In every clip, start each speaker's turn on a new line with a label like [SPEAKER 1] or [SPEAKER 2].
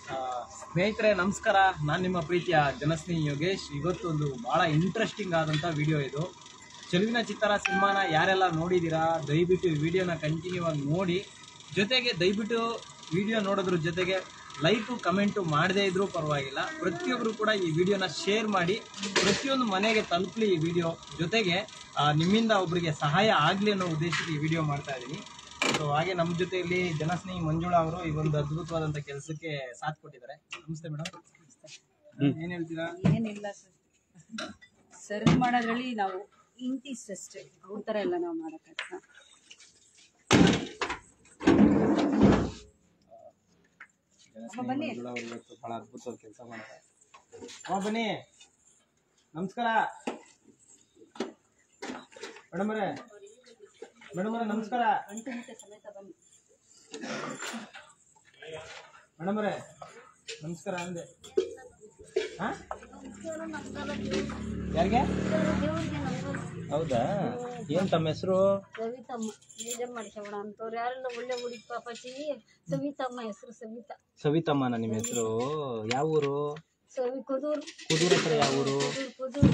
[SPEAKER 1] ಆ, ಸ್ನೇಹಿತರೆ ನಮಸ್ಕಾರ ನಾನು ನಿಮ್ಮ ಪ್ರೀತಿಯ ಜನಸ್ನೇಹಿ ಯೋಗೇಶ್ ಇವತ್ತೊಂದು ಭಾಳ ಇಂಟ್ರೆಸ್ಟಿಂಗ್ ಆದಂಥ ವಿಡಿಯೋ ಇದು ಚೆಲುವಿನ ಚಿತ್ತರ ಸಿನಿಮಾನ ಯಾರೆಲ್ಲ ನೋಡಿದ್ದೀರಾ ದಯವಿಟ್ಟು ಈ ವಿಡಿಯೋನ ಕಂಟಿನ್ಯೂ ಆಗಿ ನೋಡಿ ಜೊತೆಗೆ ದಯವಿಟ್ಟು ವಿಡಿಯೋ ನೋಡೋದ್ರ ಜೊತೆಗೆ ಲೈಕು ಕಮೆಂಟು ಮಾಡದೇ ಇದ್ರೂ ಪರವಾಗಿಲ್ಲ ಪ್ರತಿಯೊಬ್ಬರು ಕೂಡ ಈ ವಿಡಿಯೋನ ಶೇರ್ ಮಾಡಿ ಪ್ರತಿಯೊಂದು ಮನೆಗೆ ತಲುಪಲಿ ಈ ವಿಡಿಯೋ ಜೊತೆಗೆ ಆ, ನಿಮ್ಮಿಂದ ಒಬ್ಬರಿಗೆ ಸಹಾಯ ಆಗಲಿ ಅನ್ನೋ ಉದ್ದೇಶಕ್ಕೆ ಈ ವಿಡಿಯೋ ಮಾಡ್ತಾ ಇದ್ದೀನಿ ಸೊ ಹಾಗೆ ನಮ್ಮ ಜೊತೆಯಲ್ಲಿ ಜನಸ್ನೇಹಿ ಮಂಜುಳಾ ಅವರು ಈ ಒಂದು ಅದ್ಭುತವಾದಂತ ಕೆಲಸಕ್ಕೆ ಸಾಥ್ ಕೊಟ್ಟಿದ್ದಾರೆ ನಮಸ್ತೆ ಮೇಡಮ್ ಏನ್ ಹೇಳ್ತೀರಾ
[SPEAKER 2] ಏನಿಲ್ಲ ಸರ್ ಸರ್ವ್ ಮಾಡೋದ್ರಲ್ಲಿ ನಾವು ಇಂತಿಸ್ಟ್ ಅಷ್ಟೇ ಅವ್ರ ಥರ ಎಲ್ಲ ನಾವು ಮಾಡೋಕ್ಕಾಗಲ್ಲ
[SPEAKER 1] ಜನಸ್ನೇಹಿ ಮಂಜುಳಾ ಅವರು ಇವತ್ತು ಬಹಳ ಅದ್ಭುತವಾದ ಕೆಲಸ ಮಾಡಿದ್ದಾರೆ ಅಮ್ಮ ಬನ್ನಿ ನಮಸ್ಕಾರ ಮೇಡಮ್ ಅವರೇ ಮೇಡಮ್ ಅವರೇ ನಮಸ್ಕಾರ
[SPEAKER 2] ಗಂಟು ಮುಟ್ಟೆ ಸಮೇತ ಬನ್ನಿ
[SPEAKER 1] ಮೇಡಮ್ ಅವರೇ ನಮಸ್ಕಾರ ಅಂದೆ ಹಾ ಯಾರಿಗೆ ಹೌದಾ ಏನ್ ತಮ್ಮ ಹೆಸರು
[SPEAKER 3] ಸವಿತಮ್ಮ ಬೇಜಾರ್ ಮಾಡ್ಕೊಬೇಡ ಅಂತವ್ರು ಯಾರೆಲ್ಲ ಒಳ್ಳೆ ಹುಡುಗಿ ಪಾಪಚ್ಚಿ ಸವಿತಮ್ಮ ಹೆಸರು ಸವಿತಾ
[SPEAKER 1] ಸವಿತಮ್ಮನ ನಿಮ್ಮ ಹೆಸರು ಯಾವ ಊರು
[SPEAKER 3] ಸವಿ ಕುದೂರು
[SPEAKER 1] ಕುದೂರ್ ಹತ್ರ ಯಾವ ಊರು
[SPEAKER 3] ಕುದೂರು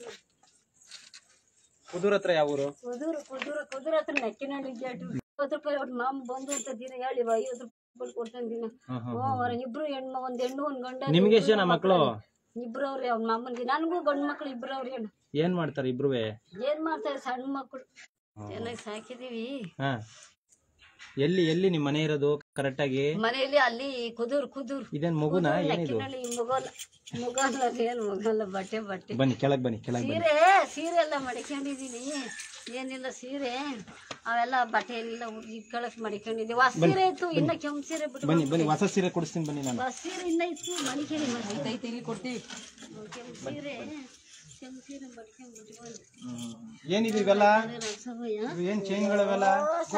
[SPEAKER 1] ಕುದೂರ್ ಹತ್ರ ಯಾವ ಊರು
[SPEAKER 3] ಕುದೂರು ಕುದೂರು ಕುದೂರು ಹತ್ರ ನೆಕ್ಕಿನಲ್ಲಿ ಜಾಟು ಐವತ್ತು ರೂಪಾಯಿ ಅವ್ರ ಮಾಮ ಬಂದು ಅಂತ ದಿನ ಹೇಳಿ ಐವತ್ತು ರೂಪಾಯಿ ಕೊಡ್ತಾನೆ ದಿನ
[SPEAKER 1] ಹ್ಮ್ ಹ್ಮ್.
[SPEAKER 3] ಹ್ಞೂ ಅವ್ರ ಇಬ್ರು ಹೆಣ್ಣು ಒಂದ್ ಹೆಣ್ಣು ಒಂದ್ ಗಂಡ
[SPEAKER 1] ನಿಮ್ಗೆ ಎಷ್ಟು ಜನ ಮಕ್ಕಳು
[SPEAKER 3] ಇಬ್ರು ಅವ್ರಿ ಅವ್ರ ಮಾಮನ್ಗೆ ನನಗೂ ಗಂಡು ಮಕ್ಳು ಇಬ್ರು ಅವ್ರಿ ಅಣ್ಣ
[SPEAKER 1] ಏನ್ ಮಾಡ್ತಾರೆ ಇಬ್ರುವೆ
[SPEAKER 3] ಏನ್ ಮಾಡ್ತಾರೆ ಸಣ್ಣ ಮಕ್ಕಳು ಚೆನ್ನಾಗಿ ಸಾಕಿದೀವಿ
[SPEAKER 1] ಹಾ ಎಲ್ಲಿ ಎಲ್ಲಿ ನಿಮ್ ಮನೆ ಇರೋದು ಕರೆಕ್ಟ್ ಆಗಿ
[SPEAKER 3] ಮನೆಯಲ್ಲಿ ಅಲ್ಲಿ ಕುದೂರು ಕುದೂರು
[SPEAKER 1] ಇದೇನ್ ಮಗುನ ಏನಿದು
[SPEAKER 3] ನೆಕ್ಕಿನಲ್ಲಿ ಮುಗಲ್ಲ ಮುಗಲ್ಲ ಏನ್ ಮುಗಲ್ಲ ಬಟ್ಟೆ ಬಟ್ಟೆ
[SPEAKER 1] ಬನ್ನಿ ಕೆಳಗ್ ಬನ್ನಿ ಕೆಳಗ್ ಬನ್ನಿ
[SPEAKER 3] ಸೀರೆ ಸೀರೆ ಎಲ್ಲ ಮಡಿಕೊಂಡಿದೀನಿ ಏನಿಲ್ಲ ಸೀರೆ ಅವೆಲ್ಲ ಬಟ್ಟೆ ಎಲ್ಲ ಇಟ್ಕೊಳಕ್ ಮಡಿಕೊಂಡಿದ್ದೀವಿ ಹೊಸ ಸೀರೆ ಇತ್ತು ಇನ್ನ ಕೆಂಪು ಸೀರೆ ಬಿಟ್ಟು
[SPEAKER 1] ಬನ್ನಿ ಬನ್ನಿ ಹೊಸ ಸೀರೆ ಕೊಡಿಸ್ತೀನಿ ಬನ್ನಿ ನಾನು
[SPEAKER 3] ಹೊಸ ಸೀರೆ ಇನ್ನ ಇತ್ತು ಮಡಿಕೊಂಡು
[SPEAKER 2] ಐತೆ ಇಲ್ಲಿ ಕೊಡ್ತೀವಿ
[SPEAKER 3] ಕೆಂಪು ಸೀರೆ ಕೆಂಪು ಸೀರೆ ಮಡಿಕೊಂಡು ಬಿಟ್ಕೊಂಡು
[SPEAKER 1] ಏನಿದು ಇವೆಲ್ಲ
[SPEAKER 3] ರಸಮಯ್ಯ
[SPEAKER 1] ಇವು ಏನ್ ಚೈನ್ಗಳಿವೆಲ್ಲ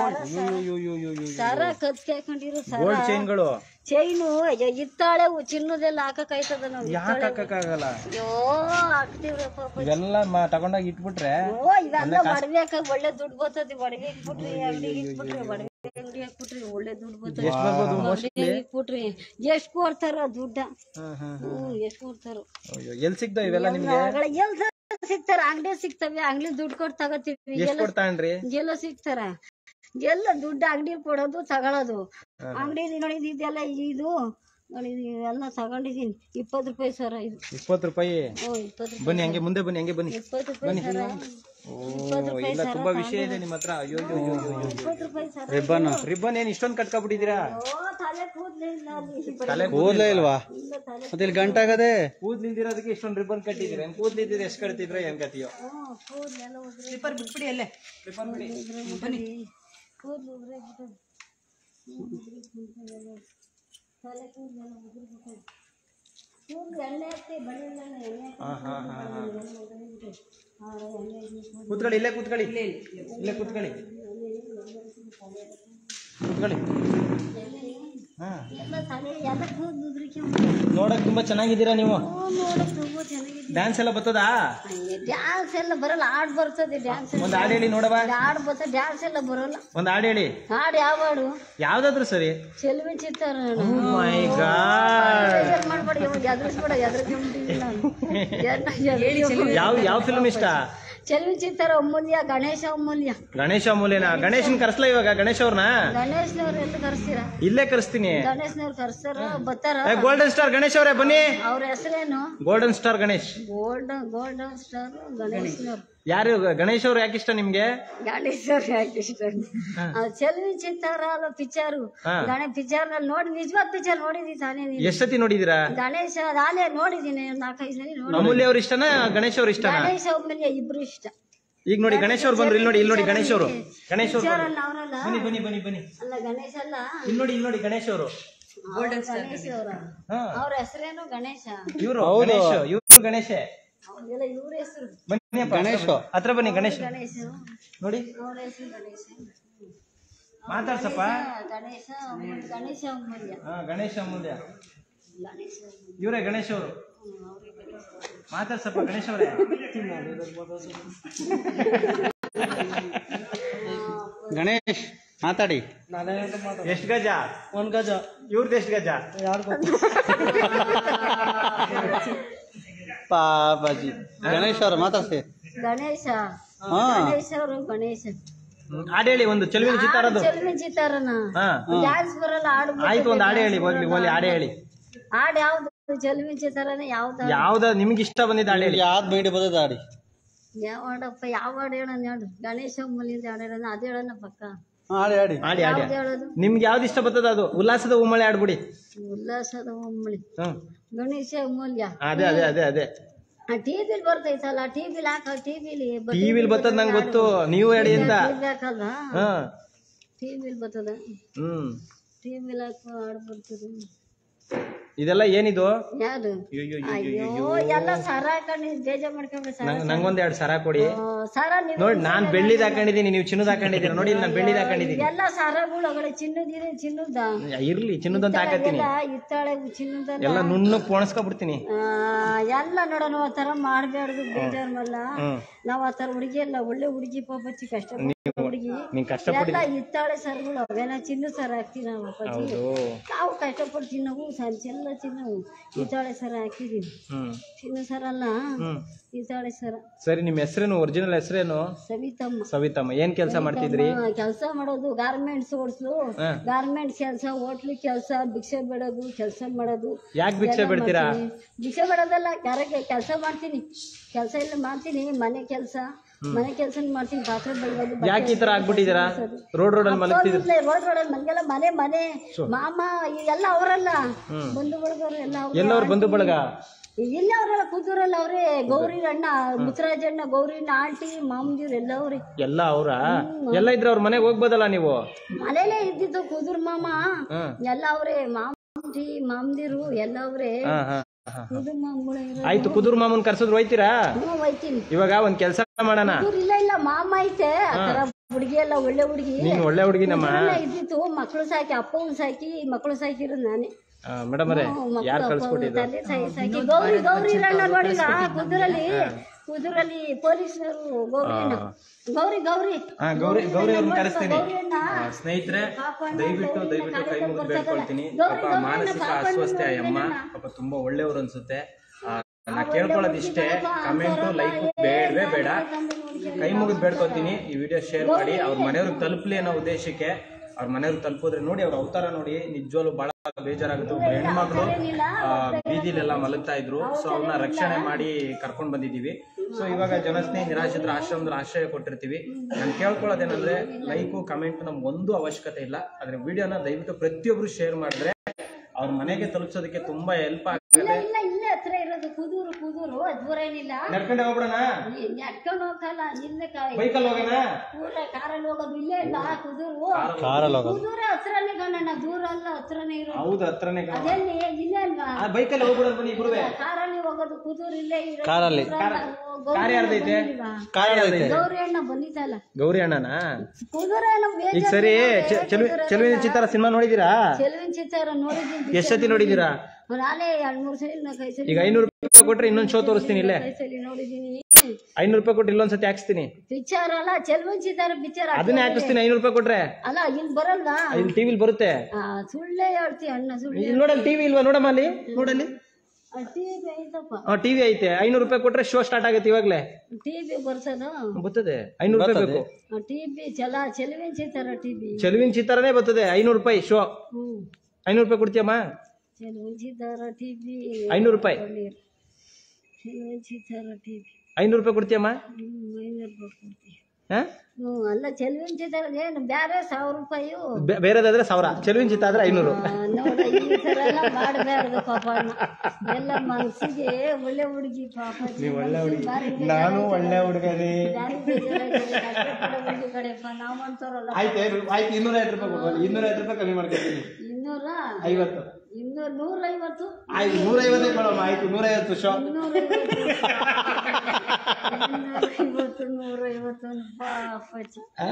[SPEAKER 3] ಸರ ಕತ್ಕೆ ಹಾಕೊಂಡಿರೋ ಸರ
[SPEAKER 1] ಗೋಲ್ಡ್ ಚೈನ್ಗಳು
[SPEAKER 3] ಚೈನು ಅಯ್ಯೋ ಇತ್ತಾಳೆ ಚಿನ್ನದೆಲ್ಲ ಹಾಕಕ್ಕಾಯ್ತದ ನಾವು
[SPEAKER 1] ಯಾಕೆ ಹಾಕಕ್ಕಾಗಲ್ಲ
[SPEAKER 3] ಅಯ್ಯೋ ಹಾಕ್ತಿವ್ರಿ ಪಾಪ
[SPEAKER 1] ಇವೆಲ್ಲ ಮ- ತಗೊಂಡೋಗಿ ಇಟ್ಬಿಟ್ರೆ
[SPEAKER 3] ಓ ಇವೆಲ್ಲ ಒಡವೆಕ ಒಳ್ಳೆ ದುಡ್ಡು ಬರ್ತದೆ ಒಡವೆ ಇಟ್ಬಿಟ್ರಿ ಅಂಗಡಿಗೆ ಇಟ್ಬಿಟ್ರಿ ಒಡವೆ ಅಂಗಡಿ ಹಾಕ್ಬಿಟ್ರಿ ಒಳ್ಳೆ ದುಡ್ಡು ಬರ್ತದೆ
[SPEAKER 1] ಎಷ್ಟ್ ಬರ್ಬೋದು
[SPEAKER 3] ಅಂಗಡಿಗೆ ಇಟ್ಬಿಟ್ರಿ ಎಷ್ಟ್ ಕೊಡ್ತಾರ ದುಡ್ಡ
[SPEAKER 1] ಹ್ಮ್ ಹ್ಮ್
[SPEAKER 3] ಹ್ಮ್ ಎಷ್ಟ್ ಕೊಡ್ತಾರ
[SPEAKER 1] ಅಯ್ಯೋ ಎಲ್ ಸಿಗ್ತಾವ ಇವೆಲ್ಲ ನಿಮ್ಗೆ
[SPEAKER 3] ಎಲ್ ಸಿಗ್ತಾರ ಅಂಗಡಿ ಸಿಗ್ತವೆ ಅಂಗಡಿ ದುಡ್ಡು ಕೊಟ್ಟು ತಗೋತೀವಿ
[SPEAKER 1] ಎಷ್ಟ್
[SPEAKER 3] ಎಲ್ಲ
[SPEAKER 1] ಕೊಡ್ತಾನ್ರಿ
[SPEAKER 3] ಎಲ್ಲ ಸಿಗ್ತಾರ ಎಲ್ಲ ದುಡ್ಡು ಅಂಗಡಿ ಕೊಡೋದು ತಗೊಳೋದು ಅಂಗಡಿ ನೋಡಿ ಇದೆಲ್ಲ ಇದು ನೋಡಿ ಎಲ್ಲ ತಗೊಂಡಿದೀನಿ ಇಪ್ಪತ್ತು ರೂಪಾಯಿ ಸರ ಇದು
[SPEAKER 1] ಇಪ್ಪತ್ತು ರೂಪಾಯಿ
[SPEAKER 3] ಓ ಇಪ್ಪತ್ತು ರೂಪಾಯಿ
[SPEAKER 1] ಬನ್ನಿ ಹಂಗೆ ಮುಂದೆ ಬನ್ನಿ ಹಂಗೆ ಬನ್ನಿ
[SPEAKER 3] ಇಪ್ಪತ್ತು ರೂಪಾಯಿ ಸರ
[SPEAKER 1] ಓ ಇಲ್ಲ ತುಂಬಾ ವಿಷಯ ಇದೆ ನಿಮ್ಮ ಹತ್ರ ಅಯ್ಯೋ ಅಯ್ಯೋ ಅಯ್ಯೋ, ಅಯ್ಯೋ
[SPEAKER 3] ಇಪ್ಪತ್ತು ರೂಪಾಯಿ ಸರ
[SPEAKER 1] ರಿಬ್ಬನ್ ರಿಬ್ಬನ್ ಏನ್ ಇಷ್ಟೊಂದು ಕಟ್ಕೊಬಿಟ್ಟಿದ್ದೀರಾ
[SPEAKER 3] ಓ ತಲೆ ಕೂದ್ಲೇ ಇಲ್ಲ ಅಲ್ಲಿ
[SPEAKER 1] ತಲೆ ಕೂದಲೇ ಇಲ್ವಾ
[SPEAKER 3] ಇಲ್ಲ ತಲೆ
[SPEAKER 1] ಮತ್ತೆ ಇಲ್ಲಿ ಗಂಟಾಗದೆ ಕೂದ್ಲಿಲ್ದಿರೋದಕ್ಕೆ ಇಷ್ಟೊಂದು ರಿಬ್ಬನ್ ಕಟ್ಟಿದ್ದೀರಾ ಏನ್ ಕೂದ್ಲಿದ್ದಿದ್ರೆ ಎಷ್ಟು ಕಟ್ತಿದ್ರೆ ಏನ್ ಕತಿಯೋ
[SPEAKER 3] ಹ್ಞೂ ಕೂದಲೆಲ್ಲ ಉದ್ರಿ
[SPEAKER 2] ಸ್ಲಿಪ್ಪರ್ ಬಿಟ್ಬಿಡಿ ಅಲ್ಲೇ ಬನ್ನಿ
[SPEAKER 3] ಕೂದಲು ಉದ್ರಿ ಬಿಟ್ಟದ ತಲೆ ಕೂದಲೆಲ್ಲ ಉದ್ರಿ ಬಿಟ್ಟದ ಕೂದಲು ಎಣ್ಣೆ ಹಾಕಿ ಬಳಿ ಎಣ್ಣೆ ಎಣ್ಣೆ
[SPEAKER 1] ಹಾ ಹಾ ಹಾ ಹಾ
[SPEAKER 3] ಆ ಎಣ್ಣೆ ಇದು
[SPEAKER 1] ಕೂತ್ಕೊಳ್ಳಿ ಇಲ್ಲೇ ಕೂತ್ಕೊಳ್ಳಿ ಇಲ್ಲೇ ಕೂತ್ಕೊಳ್ಳಿ ಕೂತ್ಕೊಳ್ಳಿ ಹಾ
[SPEAKER 3] ಎಲ್ಲ ತಲೆ ಎಲ್ಲ ಕೂದಲು ಉದ್ರಿಕೆ
[SPEAKER 1] ನೋಡಕ್ ತುಂಬಾ ಚೆನ್ನಾಗಿದ್ದೀರಾ ನೀವು
[SPEAKER 3] ನೋಡಕ್ ತುಂಬ ಚೆನ್ನಾಗಿದೆ
[SPEAKER 1] ಡ್ಯಾನ್ಸ್ ಎಲ್ಲ ಬರ್ತದಾ
[SPEAKER 3] ಡ್ಯಾನ್ಸ್ ಎಲ್ಲ ಬರಲ್ಲ ಹಾಡು ಬರ್ತದೆ ಡ್ಯಾನ್ಸ್
[SPEAKER 1] ಒಂದ್ ಹಾಡು ಹೇಳಿ ನೋಡವ
[SPEAKER 3] ಹಾಡು ಬರ್ತದೆ ಡ್ಯಾನ್ಸ್ ಎಲ್ಲ ಬರಲ್ಲ
[SPEAKER 1] ಒಂದ್ ಹಾಡು ಹೇಳಿ
[SPEAKER 3] ಹಾಡು ಯಾವ ಹಾಡು
[SPEAKER 1] ಯಾವ್ದಾದ್ರು ಸರಿ
[SPEAKER 3] ಚೆಲುವೆ ಚಿತ್ತಾರ
[SPEAKER 1] ಮೈ ಗಾಡ್
[SPEAKER 3] ಮಾಡ್ಬೇಡಿ ಇವಾಗ ಎದುರಿಸ್ಬೇಡ ಎದುರಿಸ್ಕೊಂಬಿಟ್ಟಿದ್ದೀನಿ ನಾನು
[SPEAKER 1] ಯಾವ ಯಾವ ಫಿಲ್ಮ್ ಇಷ್ಟ
[SPEAKER 3] ಚೆಲುವೆ ಚಿತ್ತಾರ ಅಮೂಲ್ಯ ಗಣೇಶ ಅಮೂಲ್ಯ
[SPEAKER 1] ಗಣೇಶ ಮೂಲೆನ ಗಣೇಶನ್ ಕರ್ಸ್ಲಾ ಇವಾಗ ಗಣೇಶ್ ಅವ್ರನ್ನ
[SPEAKER 3] ಗಣೇಶ್ನವ್ರು ಎಲ್ಲಿ ಕರ್ಸ್ತೀರ
[SPEAKER 1] ಇಲ್ಲೇ ಕರ್ಸ್ತೀನಿ
[SPEAKER 3] ಗಣೇಶ್ನವ್ರು ಕರ್ಸ್ತಾರ ಬರ್ತಾರ
[SPEAKER 1] ಗೋಲ್ಡನ್ ಸ್ಟಾರ್ ಗಣೇಶ್ ಅವರೇ ಬನ್ನಿ
[SPEAKER 3] ಅವ್ರ ಹೆಸರೇನು
[SPEAKER 1] golden star Ganesh
[SPEAKER 3] golden golden star ಗಣೇಶ್ನವ್ರು
[SPEAKER 1] ಯಾರು ಗಣೇಶ್ ಅವ್ರು ಯಾಕೆ ಇಷ್ಟ ನಿಮ್ಗೆ
[SPEAKER 3] ಗಣೇಶ್ನವ್ರು ಯಾಕೆ ಇಷ್ಟ ಚೆಲುವೆ ಚಿತ್ತಾರ ಅಲ್ಲ ಪಿಕ್ಚರು
[SPEAKER 1] ಹಾ.
[SPEAKER 3] ಗಣೇ ಪಿಕ್ಚರ್ ನಲ್ಲಿ ನೋಡಿ ನಿಜವಾದ ಪಿಕ್ಚರ್ ನೋಡಿದಿ ತಾನೇ ನೀನು
[SPEAKER 1] ಎಷ್ಟತಿ ನೋಡಿದೀರಾ
[SPEAKER 3] ಗಣೇಶ ನಾನೇ ನೋಡಿದ್ದೀನಿ ನಾಲ್ಕೈದು ಸಲ ನೋಡಿ
[SPEAKER 1] ಅಮೂಲ್ಯ ಅವ್ರ ಇಷ್ಟನಾ ಗಣೇಶ್ ಅವ್ರ ಇಷ್ಟನಾ
[SPEAKER 3] ಗಣೇಶ ಒಮ್ಮೆಲೆ ಇಬ್ರು ಇಷ್ಟ
[SPEAKER 1] ಈಗ ನೋಡಿ ಗಣೇಶ್ ಅವ್ರು ಬಂದ್ರು ಇಲ್ಲಿ ನೋಡಿ ಇಲ್ಲಿ ನೋಡಿ ಗಣೇಶ್ ಅವರು ಗಣೇಶ್ ಅವ್ರು
[SPEAKER 3] ಪಿಕ್ಚರ್ ಅಲ್ಲ ಅವರಲ್ಲ
[SPEAKER 1] ಬನ್ನಿ ಬನ್ನಿ ಬನ್ನಿ ಬನ್ನಿ
[SPEAKER 3] ಅಲ್ಲ ಗಣೇಶ ಅಲ್ಲ
[SPEAKER 1] ಇಲ್ಲಿ ನೋಡಿ ಇಲ್ಲಿ ನೋಡಿ ಗಣೇಶ್ ಅವರು
[SPEAKER 3] ಗಣೇಶ ಅವರ
[SPEAKER 1] ಹಾ
[SPEAKER 3] ಅವ್ರ ಹೆಸರೇನು ಗಣೇಶ
[SPEAKER 1] ಇವರು ಗಣೇಶ್ ಇವ್ರು ಗಣೇಶ
[SPEAKER 3] ಅವ್ರಿಗೆಲ್ಲ ಇವ್ರ ಹೆಸರು
[SPEAKER 1] ಬನ್ನಿ ಗಣೇಶ್ ಹತ್ರ ಬನ್ನಿ ಗಣೇಶ್
[SPEAKER 3] ಗಣೇಶ
[SPEAKER 1] ನೋಡಿ
[SPEAKER 3] ಅವ್ರ ಹೆಸರು ಗಣೇಶ
[SPEAKER 1] ಮಾತಾಡ್ಸಪ್ಪ
[SPEAKER 3] ಗಣೇಶ ಅಮೂಲ್ಯ- ಗಣೇಶ ಅಮೂಲ್ಯ
[SPEAKER 1] ಹಾ ಗಣೇಶ ಅಮೂಲ್ಯ
[SPEAKER 3] ಗಣೇಶ ಅಮೂಲ್ಯ.
[SPEAKER 1] ಇವರೇ ಗಣೇಶ್ ಅವರು
[SPEAKER 3] ಹ್ಮ್, ಅವ್ರಿಗೆ ಗಣೇಶ.
[SPEAKER 1] ಮಾತಾಡ್ಸಪ್ಪ ಗಣೇಶ್ ಅವರೇ
[SPEAKER 4] ಗಣೇಶ್ ಮಾತಾಡಿ
[SPEAKER 1] ಎಷ್ಟು ಗಜ
[SPEAKER 5] ಒಂದ್ ಗಜ
[SPEAKER 1] ಇವ್ರದ್ದು ಎಷ್ಟು ಗಜ
[SPEAKER 5] ಯಾರು ಗೊತ್ತು
[SPEAKER 4] ಪಾಪಾಜಿ ಗಣೇಶ್ ಅವ್ರು ಮಾತಾಡ್ಸಿ
[SPEAKER 3] ಗಣೇಶ
[SPEAKER 4] ಹಾ
[SPEAKER 3] ಗಣೇಶ ಅವರು ಗಣೇಶ
[SPEAKER 1] ಹಾಡು ಹೇಳಿ ಒಂದು ಚೆಲುವಿನ ಚಿತ್ತಾರದು
[SPEAKER 3] ಚೆಲ್ಮಿ ಚಿತ್ತಾರನ
[SPEAKER 1] ಹಾ
[SPEAKER 3] ಡ್ಯಾನ್ಸ್ ಬರಲ್ಲ ಹಾಡು
[SPEAKER 1] ಆಯ್ತು ಒಂದು ಹಾಡು ಹೇಳಿ ಹೋಗ್ಲಿ ಹೋಗ್ಲಿ ಹಾಡು ಹೇಳಿ
[SPEAKER 3] ಹಾಡು ಯಾವ್ದು ಚೆಲ್ಮಿ ಚಿತ್ತಾರನ ಯಾವ್ದು
[SPEAKER 1] ಯಾವ್ದ ನಿಮ್ಗೆ ಇಷ್ಟ ಬಂದಿದ್ದ ಹಾಡು ಹೇಳಿ
[SPEAKER 4] ಯಾವ್ದು ಬೇಡಿ ಬರ್ತದೆ ಆಡಿ
[SPEAKER 3] ಯಾವ ಹಾಡಪ್ಪ ಯಾವ ಹಾಡು ಹೇಳೋಣ ಹೇಳು ಗಣೇಶ ಮೂಲಿಂದ ಹಾಡು ಹೇಳೋಣ ಅದು ಹೇಳೋಣ ಪಕ್ಕ
[SPEAKER 4] ಆಡಿ ಆಡಿ
[SPEAKER 1] ಹಾಡಿ ಹಾಡಿ
[SPEAKER 3] ಯಾವ್ದು ಹೇಳೋದು
[SPEAKER 1] ನಿಮ್ಗೆ ಯಾವ್ದು ಇಷ್ಟ ಬರ್ತದ ಅದು ಉಲ್ಲಾಸದ ಉಮ್ಮಳೆ ಆಡ್ಬಿಡಿ
[SPEAKER 3] ಉಲ್ಲಾಸದ ಒಮ್ಮಳಿ
[SPEAKER 1] ಹ್ಮ್
[SPEAKER 3] ಗಣೇಶ ಮೂಲ್ಯ
[SPEAKER 1] ಅದೇ ಅದೇ ಅದೇ ಅದೇ
[SPEAKER 3] ಆ ಟಿವಿಲ್ ಬರ್ತೈತಲ್ಲ ಟಿವಿಲ್ ಹಾಕ ಟಿವಿಲಿ
[SPEAKER 1] ಟಿವಿಲ್ ಬರ್ತದ ನಂಗೆ ಗೊತ್ತು ನೀವು ಹೇಳಿ ಅಂತ
[SPEAKER 3] ಹಾಕಲ್ಲ
[SPEAKER 1] ಹಾ
[SPEAKER 3] ಟಿವಿಲ್ ಬರ್ತದ
[SPEAKER 1] ಹ್ಮ್
[SPEAKER 3] ಟಿವಿಲ್ ಹಾಕಿ ಹಾಡು ಬರ್ತದೆ
[SPEAKER 1] ಇದೆಲ್ಲ ಏನಿದು
[SPEAKER 3] ಯಾರು
[SPEAKER 1] ಅಯ್ಯೋ, ಅಯ್ಯೋ,
[SPEAKER 3] ಅಯ್ಯೋ ಎಲ್ಲ ಸರ ಹಾಕೊಂಡು ಬೇಜಾರ್ ಮಾಡ್ಕೊಂಡ್ರೆ ಸರ
[SPEAKER 1] ನಂಗ್ ನಂಗೊಂದ್ ಎರಡು ಸರ ಕೊಡಿ
[SPEAKER 3] ಆ, ಸರ ನೀವು
[SPEAKER 1] ನೋಡಿ ನಾನ್ ಬೆಳ್ಳಿದ್ ಹಾಕೊಂಡಿದೀನಿ ನೀವು ಚಿನ್ನದ ಹಾಕೊಂಡಿದ್ದೀರ ನೋಡಿ ಇಲ್ಲಿ ನಾನು ಬೆಳ್ಳಿದ್ ಹಾಕೊಂಡಿದೀನಿ
[SPEAKER 3] ಎಲ್ಲ ಸರಗಳು ಒಳಗಡೆ ಚಿನ್ನದಿದೆ ಚಿನ್ನದ
[SPEAKER 1] ಇರ್ಲಿ ಚಿನ್ನದಂತ ಹಾಕತ್ತೀನಿ
[SPEAKER 3] ಎಲ್ಲ ಇತ್ತಾಳೆ ಚಿನ್ನದ
[SPEAKER 1] ಎಲ್ಲ ನುಣ್ಣಗ್ ಪೋಣಿಸ್ಕೊಬಿಡ್ತೀನಿ
[SPEAKER 3] ಎಲ್ಲ ನೋಡೋಣ ಆ ಥರ ಮಾಡಬೇಡ್ದು ಬೇಜಾರ್ ಮಲ್ಲ
[SPEAKER 1] ಹ್ಮ್
[SPEAKER 3] ನಾವ್ ಆ ಥರ ಹುಡುಗಿ ಅಲ್ಲ ಒಳ್ಳೆ ಹುಡುಗಿ ಪಾಪಚ್ಚಿ ಕಷ್ಟ ಹುಡುಗಿ
[SPEAKER 1] ನೀನ್ ಕಷ್ಟಪಡಿ
[SPEAKER 3] ಎಲ್ಲ ಇತ್ತಾಳೆ ಸರಗಳು ಅವೇನ ಚಿನ್ನ ಸರ ಹಾಕ್ತೀವಿ ನಾವು ಅಪ್ಪಾಜಿ
[SPEAKER 1] ಹೌದು
[SPEAKER 3] ನಾವು ಕಷ್ಟಪಟ್ಟು ಚಿನ್ನವು ಸಂಚೆಲ್ಲ ಚಿನ್ನವು ಇತ್ತಾಳೆ ಸರ ಹಾಕಿದೀವಿ
[SPEAKER 1] ಹ್ಮ್
[SPEAKER 3] ಚಿನ್ನ ಸರ ಅಲ್ಲ
[SPEAKER 1] ಹ್ಮ್
[SPEAKER 3] ಇತ್ತಾಳೆ ಸರ
[SPEAKER 1] ಸರಿ ನಿಮ್ ಹೆಸರೇನು ಒರಿಜಿನಲ್ ಹೆಸರೇನು
[SPEAKER 3] ಸವಿತಮ್ಮ
[SPEAKER 1] ಸವಿತಮ್ಮ ಏನ್ ಕೆಲಸ ಮಾಡ್ತಿದ್ರಿ
[SPEAKER 3] ಕೆಲಸ ಮಾಡೋದು ಗಾರ್ಮೆಂಟ್ಸ್ ಓಡಿಸ್ಲು
[SPEAKER 1] ಹಾ.
[SPEAKER 3] ಗಾರ್ಮೆಂಟ್ಸ್ ಕೆಲಸ ಹೋಟ್ಲಿ ಕೆಲಸ ಭಿಕ್ಷೆ ಬಿಡೋದು ಕೆಲಸ ಮಾಡೋದು
[SPEAKER 1] ಯಾಕೆ ಭಿಕ್ಷೆ ಬಿಡ್ತೀರಾ
[SPEAKER 3] ಭಿಕ್ಷೆ ಬಿಡೋದಲ್ಲ ಯಾರಿಗೆ ಕೆಲಸ ಮಾಡ್ತೀನಿ ಕೆಲಸ ಎಲ್ಲ ಮಾಡ್ತೀನಿ ಮನೆ ಕೆಲಸ ಮನೆ ಕೆಲಸ ಮಾಡ್ತೀನಿ ಪಾತ್ರೆ ಬೆಳಗೋದು
[SPEAKER 1] ಯಾಕೆ ಈ ತರ ಆಗ್ಬಿಟ್ಟಿದ್ದೀರಾ ರೋಡ್ ರೋಡ್ ಅಲ್ಲಿ ಮಲಗ್ತಿದ್ರ
[SPEAKER 3] ರೋಡ್ ರೋಡಲ್ಲಿ ಮನೆಗೆಲ್ಲ ಮನೆ ಮನೆ ಮಾಮ ಎಲ್ಲ ಅವರಲ್ಲ ಬಂಧು ಬಳಗರು ಎಲ್ಲ ಅವ್ರೇ.
[SPEAKER 1] ಎಲ್ಲವ್ರು ಬಂಧು ಬಳಗ
[SPEAKER 3] ಇಲ್ಲ ಅವರೆಲ್ಲ ಕೂತೂರಲ್ಲ ಅವ್ರೆ ಗೌರಿ ಅಣ್ಣ ಮುತ್ತರಾಜ್ ಅಣ್ಣ ಗೌರಿನ ಆಂಟಿ ಮಾಮದಿವ್ರು ಎಲ್ಲ ಅವ್ರೆ
[SPEAKER 1] ಎಲ್ಲ ಅವ್ರ ಎಲ್ಲ ಇದ್ರೆ ಅವ್ರ ಮನೆಗೆ ಹೋಗ್ಬೋದಲ್ಲ ನೀವು
[SPEAKER 3] ಮನೇಲೆ ಇದ್ದಿದ್ದು ಕುದುರ್ ಮಾಮ
[SPEAKER 1] ಹ್ಮ್.
[SPEAKER 3] ಎಲ್ಲ ಅವ್ರೆ ಮಾಮಿ ಮಾಮದಿರು ಎಲ್ಲ ಅವ್ರೆ
[SPEAKER 1] ಹಾ ಹಾ ಹಾ.
[SPEAKER 3] ಕುದುರ್ ಮಾಮಗಳು ಇರೋ
[SPEAKER 1] ಆಯ್ತು ಕುದುರ್ ಮಾಮನ್ ಕರ್ಸಿದ್ರು ಹೋಯ್ತೀರಾ
[SPEAKER 3] ಹ್ಞೂ ಹೋಯ್ತೀನಿ
[SPEAKER 1] ಇವಾಗ ಒಂದ್ ಕೆಲಸ ಮಾಡೋಣ
[SPEAKER 3] ಕುದುರ್ ಇಲ್ಲ ಇಲ್ಲ ಮಾಮ ಐತೆ ಆ ತರ ಹುಡುಗಿ ಎಲ್ಲ ಒಳ್ಳೆ ಹುಡುಗಿ
[SPEAKER 1] ನೀನ್ ಒಳ್ಳೆ ಹುಡುಗಿ ನಮ್ಮ
[SPEAKER 3] ಇದ್ದಿತ್ತು ಮಕ್ಕಳು ಸಾಕಿ ಅಪ್ಪውን ಸಾಕಿ ಮಕ್ಕಳು ಸಾಕಿರೋದು ನಾನೇ
[SPEAKER 1] ಮೇಡಮ್ ಅವರೇ ಯಾರು ಕಳ್ಸ್ಕೊಟ್ಟಿದ್ದು
[SPEAKER 3] ತಂದೆ ತಾಯಿ ಸಾಕಿ ಗೌರಿ ಗೌರಿ ಅಣ್ಣ ನೋಡಿಗ ಕುದುರಲ್ಲಿ ಕುದುರಲ್ಲಿ ಪೊಲೀಸ್ನವರು ಗೌರಿ ಅಣ್ಣ ಗೌರಿ ಗೌರಿ
[SPEAKER 1] ಹಾ ಗೌರಿ ಗೌರಿ ಅವ್ರನ್ನ ಕರೆಸ್ತೀನಿ
[SPEAKER 3] ಗೌರಿ ಅಣ್ಣ
[SPEAKER 1] ಆ, ಸ್ನೇಹಿತರೆ ದಯವಿಟ್ಟು ದಯವಿಟ್ಟು ಕೈ ಮುಗಿದು ಬೇಡ್ಕೊಳ್ತೀನಿ
[SPEAKER 3] ಗೌರಿ,
[SPEAKER 1] ಪಾಪ
[SPEAKER 3] ಗೌರಿ
[SPEAKER 1] ಮಾನಸಿಕ
[SPEAKER 3] ಅಣ್ಣ,
[SPEAKER 1] ಅಸ್ವಸ್ಥೆ ಆ ಅಮ್ಮ ಪಾಪ ತುಂಬಾ ಒಳ್ಳೆಯವರು ಅನ್ಸುತ್ತೆ ಆ, ನಾ ಕೇಳ್ಕೊಳ್ಳೋದು ಇಷ್ಟೇ ಕಮೆಂಟು ಲೈಕ್ ಬೇಡವೇ ಬೇಡ ಕೈ ಮುಗಿದು ಬೇಡ್ಕೊತೀನಿ ಈ ವಿಡಿಯೋ ಶೇರ್ ಮಾಡಿ ಅವ್ರ ಮನೆಯವ್ರಿಗೆ ತಲುಪಲಿ ಅನ್ನೋ ಉದ್ದೇಶಕ್ಕೆ ಅವ್ರ ಮನೆಯವ್ರಿಗೆ ತಲುಪಿದ್ರೆ ನೋಡಿ ಅವ್ರ ಅವತಾರ ನೋಡಿ ನಿಜವಾಗ್ಲೂ ಬಹಳ ಬೇಜಾರಾಗುತ್ತೆ ಒಬ್ರು ಹೆಣ್ಮಕ್ಳು ಆ, ಬೀದಿಲೆಲ್ಲ ಮಲಗ್ತಾ ಇದ್ರು ಸೊ ಅವ್ರನ್ನ ರಕ್ಷಣೆ ಮಾಡಿ ಕರ್ಕೊಂಡ್ ಬಂದಿದೀವಿ ಸೊ ಇವಾಗ ಜನಸ್ನೇಹಿ ನಿರಾಶ್ರಿತರ ಆಶ್ರಮದ ಆಶ್ರಯ ಕೊಟ್ಟಿರ್ತೀವಿ ನಾನು ಕೇಳ್ಕೊಳ್ಳೋದೇನಂದ್ರೆ ಲೈಕು ಕಮೆಂಟ್ ನಮ್ಗೆ ಒಂದು ಅವಶ್ಯಕತೆ ಇಲ್ಲ ಆದ್ರೆ ವಿಡಿಯೋನ ದಯವಿಟ್ಟು ಪ್ರತಿಯೊಬ್ರು ಶೇರ್ ಮಾಡಿದ್ರೆ ಅವ್ರ ಮನೆಗೆ ತಲುಪಿಸೋದಕ್ಕೆ ತುಂಬಾ ಹೆಲ್ಪ್ ಆಗುತ್ತೆ
[SPEAKER 3] ಇಲ್ಲ ಇಲ್ಲೇ ಹತ್ರ ಇರೋದು ಕುದೂರು ಕುದೂರು ಅದ್ ದೂರ ಏನಿಲ್ಲ
[SPEAKER 1] ನಡ್ಕೊಂಡೆ ಹೋಗ್ಬಿಡೋಣ
[SPEAKER 3] ನಡ್ಕೊಂಡು ಹೋಗಲ್ಲ ಇಲ್ಲೇ ಕಾಯಿ
[SPEAKER 1] ಬೈಕಲ್ಲಿ ಹೋಗೋಣ
[SPEAKER 3] ಪೂರ ಕಾರಲ್ಲಿ ಹೋಗೋದು ಇಲ್ಲೇ ಇಲ್ಲ ಕುದೂರು
[SPEAKER 4] ಕಾರಲ್ಲಿ ಹೋಗೋದು
[SPEAKER 3] ಕುದೂರ ಹತ್ರನೇ ಕಣ್ಣಣ್ಣ ದೂರ ಅಲ್ಲ ಹತ್ರನೇ ಇರೋದು
[SPEAKER 1] ಹೌದು ಹತ್ರನೇ ಕಣೋ.
[SPEAKER 3] ಅದೆಲ್ಲಿ ಇಲ್ಲೇ ಅಲ್ವಾ
[SPEAKER 1] ಆ ಬೈಕಲ್ಲಿ ಹೋಗ್ಬಿಡೋಣ ಬನ್ನಿ ಇಬ್ರುವೆ
[SPEAKER 3] ಕಾರಲ್ಲಿ ಹೋಗೋದು ಕುದೂರು ಇಲ್ಲೇ ಇರೋದು
[SPEAKER 4] ಕಾರಲ್ಲಿ.
[SPEAKER 3] ದೂರ ಅಲ್ಲ. ಓ, ಗೌರಿ
[SPEAKER 1] ಕಾರ್ ಯಾರ್ದೈತೆ?
[SPEAKER 3] ಬಂದಿಲ್ವಾ?
[SPEAKER 4] ಕಾರಲ್ಲಿ ಐತೆ
[SPEAKER 3] ಗೌರಿ ಅಣ್ಣ ಬಂದಿದ್ದಲ್ಲ
[SPEAKER 1] ಗೌರಿ ಅಣ್ಣನ
[SPEAKER 3] ಕುದೂರ ನಮ್ಗೆ
[SPEAKER 1] ಈಗ ಸರಿ ಚೆ- ಚೆಲುವೆ ಚೆಲುವಿನ ಚಿತ್ತಾರ ಸಿನಿಮಾ ನೋಡಿದೀರಾ
[SPEAKER 3] ಚೆಲುವಿನ ಚಿತ್ತಾರ ನೋಡಿದ್ದೀನಿ
[SPEAKER 1] ಎಷ್ಟ್ ಸತಿ ನೋಡಿದೀರಾ
[SPEAKER 3] ನಾನೇ ಎರಡ್ ಮೂರ್ ಸಲ ನಾಲ್ಕೈದು ಸಲ
[SPEAKER 1] ಈಗ ಐನೂರು ರೂಪಾಯಿ ಕೊಟ್ರೆ ಇನ್ನೊಂದ್ ಶೋ ತೋರಿಸ್ತೀನಿ ಇಲ್ಲೇ
[SPEAKER 3] ಐದು ಸಲ ನೋಡಿದ್ದೀನಿ
[SPEAKER 1] ಐನೂರು ರೂಪಾಯಿ ಕೊಟ್ಟು ಇಲ್ಲೊಂದ್ಸತಿ ಹಾಕ್ಸ್ತೀನಿ
[SPEAKER 3] ಪಿಕ್ಚರ್ ಅಲ್ಲ ಚೆಲುವಿನ ಚಿತ್ತಾರ ಪಿಕ್ಚರ್
[SPEAKER 1] ಅದನ್ನೇ ಹಾಕಿಸ್ತೀನಿ ಐನೂರು ರೂಪಾಯಿ ಕೊಟ್ರೆ
[SPEAKER 3] ಅಲ್ಲ ಇಲ್ಲಿ ಬರಲ್ಲ
[SPEAKER 1] ಇಲ್ಲಿ ಟಿವಿಲಿ ಬರುತ್ತೆ
[SPEAKER 3] ಆ, ಸುಳ್ಳೇ ಹೇಳ್ತಿ ಅಣ್ಣ ಸುಳ್ಳು
[SPEAKER 1] ಇಲ್ಲಿ ನೋಡಲ್ಲಿ ಟಿವಿ ಇಲ್ವಾ ನೋಡಮ್ಮ ಅಲ್ಲಿ ನೋಡಲ್ಲಿ
[SPEAKER 3] ಟಿವಿ ಐತಪ್ಪ
[SPEAKER 1] ಟಿವಿ ಐತೆ ಐನೂರು ರೂಪಾಯಿ ಕೊಟ್ರೆ ಶೋ ಸ್ಟಾರ್ಟ್ ಆಗುತ್ತೆ ಇವಾಗ್ಲೇ
[SPEAKER 3] ಟಿವಿ ಬರ್ತದ
[SPEAKER 1] ಬರ್ತದೆ ಐನೂರು ರೂಪಾಯಿ ಬೇಕು
[SPEAKER 3] ಟಿವಿ ಚಲ ಚೆಲುವಿನ ಚಿತ್ತಾರ ಟಿವಿ
[SPEAKER 1] ಚೆಲುವಿನ ಚಿತ್ತಾರನೇ ಬರ್ತದೆ ಐನೂರು ರೂಪಾಯಿ ಶೋ
[SPEAKER 3] ಹ್ಮ್
[SPEAKER 1] ಐನೂರು ರೂಪಾಯಿ ಕೊಡ್ತೀಯಮ್ಮ
[SPEAKER 3] ಚೆಲುವಿನ ಚಿತ್ತಾರ ಟಿವಿ
[SPEAKER 1] ಐನೂರು ರೂಪಾಯಿ
[SPEAKER 3] ಚೆಲುವಿನ ಚಿತ್ತಾರ ಟಿವಿ
[SPEAKER 1] ಐನೂರು ರೂಪಾಯಿ ಕೊಡ್ತೀಯಮ್ಮ
[SPEAKER 3] ಹ್ಮ್ ಐನೂರು ರೂಪಾಯಿ ಕೊಡ್ತೀವಿ
[SPEAKER 1] ಹಾ
[SPEAKER 3] ಹ್ಞೂ ಅಲ್ಲ ಚೆಲುವಿನ ಚಿತ್ತಾರ ಏನು ಬೇರೆ ಸಾವಿರ ರೂಪಾಯಿ
[SPEAKER 1] ಬೆ- ಬೇರೆದಾದ್ರೆ ಸಾವಿರ ಚೆಲುವಿನ ಚಿತ್ತ ಆದ್ರೆ ಐನೂರು
[SPEAKER 3] ನೋಡ ಈ ಥರ ಎಲ್ಲ ಮಾಡಬಾರ್ದು ಪಾಪ ಎಲ್ಲ ಮನಸ್ಸಿಗೆ ಒಳ್ಳೆ ಹುಡುಗಿ ಪಾಪ ಒಳ್ಳೆ ಹುಡುಗಿ
[SPEAKER 1] ನಾನು ಒಳ್ಳೆ ಹುಡುಗರಿ
[SPEAKER 3] ಹುಡುಗಿ ಕಡೆಪ್ಪ ನಾವಂತವ್ರಲ್ಲ
[SPEAKER 1] ಆಯ್ತು ಆಯ್ತು ಇನ್ನೂರ ಐವತ್ತು ರೂಪಾಯಿ ಕೊಡ್ಬೋದು ಇನ್ನೂರ ಐವತ್ತು ರೂಪಾಯಿ ಕಮ್ಮಿ ಮಾಡ್ಕೊತೀನಿ
[SPEAKER 3] ಇನ್ನೂರ
[SPEAKER 1] ಐವತ್ತು
[SPEAKER 3] ಇನ್ನೂರ ನೂರೈವತ್ತು
[SPEAKER 1] ಆಯ್ತು ನೂರ ಐವತ್ತೇ ಕೊಡಮ್ಮ ಆಯ್ತು ನೂರ ಐವತ್ತು ಶೋ
[SPEAKER 3] ನೂರೈವತ್ತು ನೂರೈವತ್ತು ಪಾಪಚ್ಚಿ
[SPEAKER 1] ಹಾ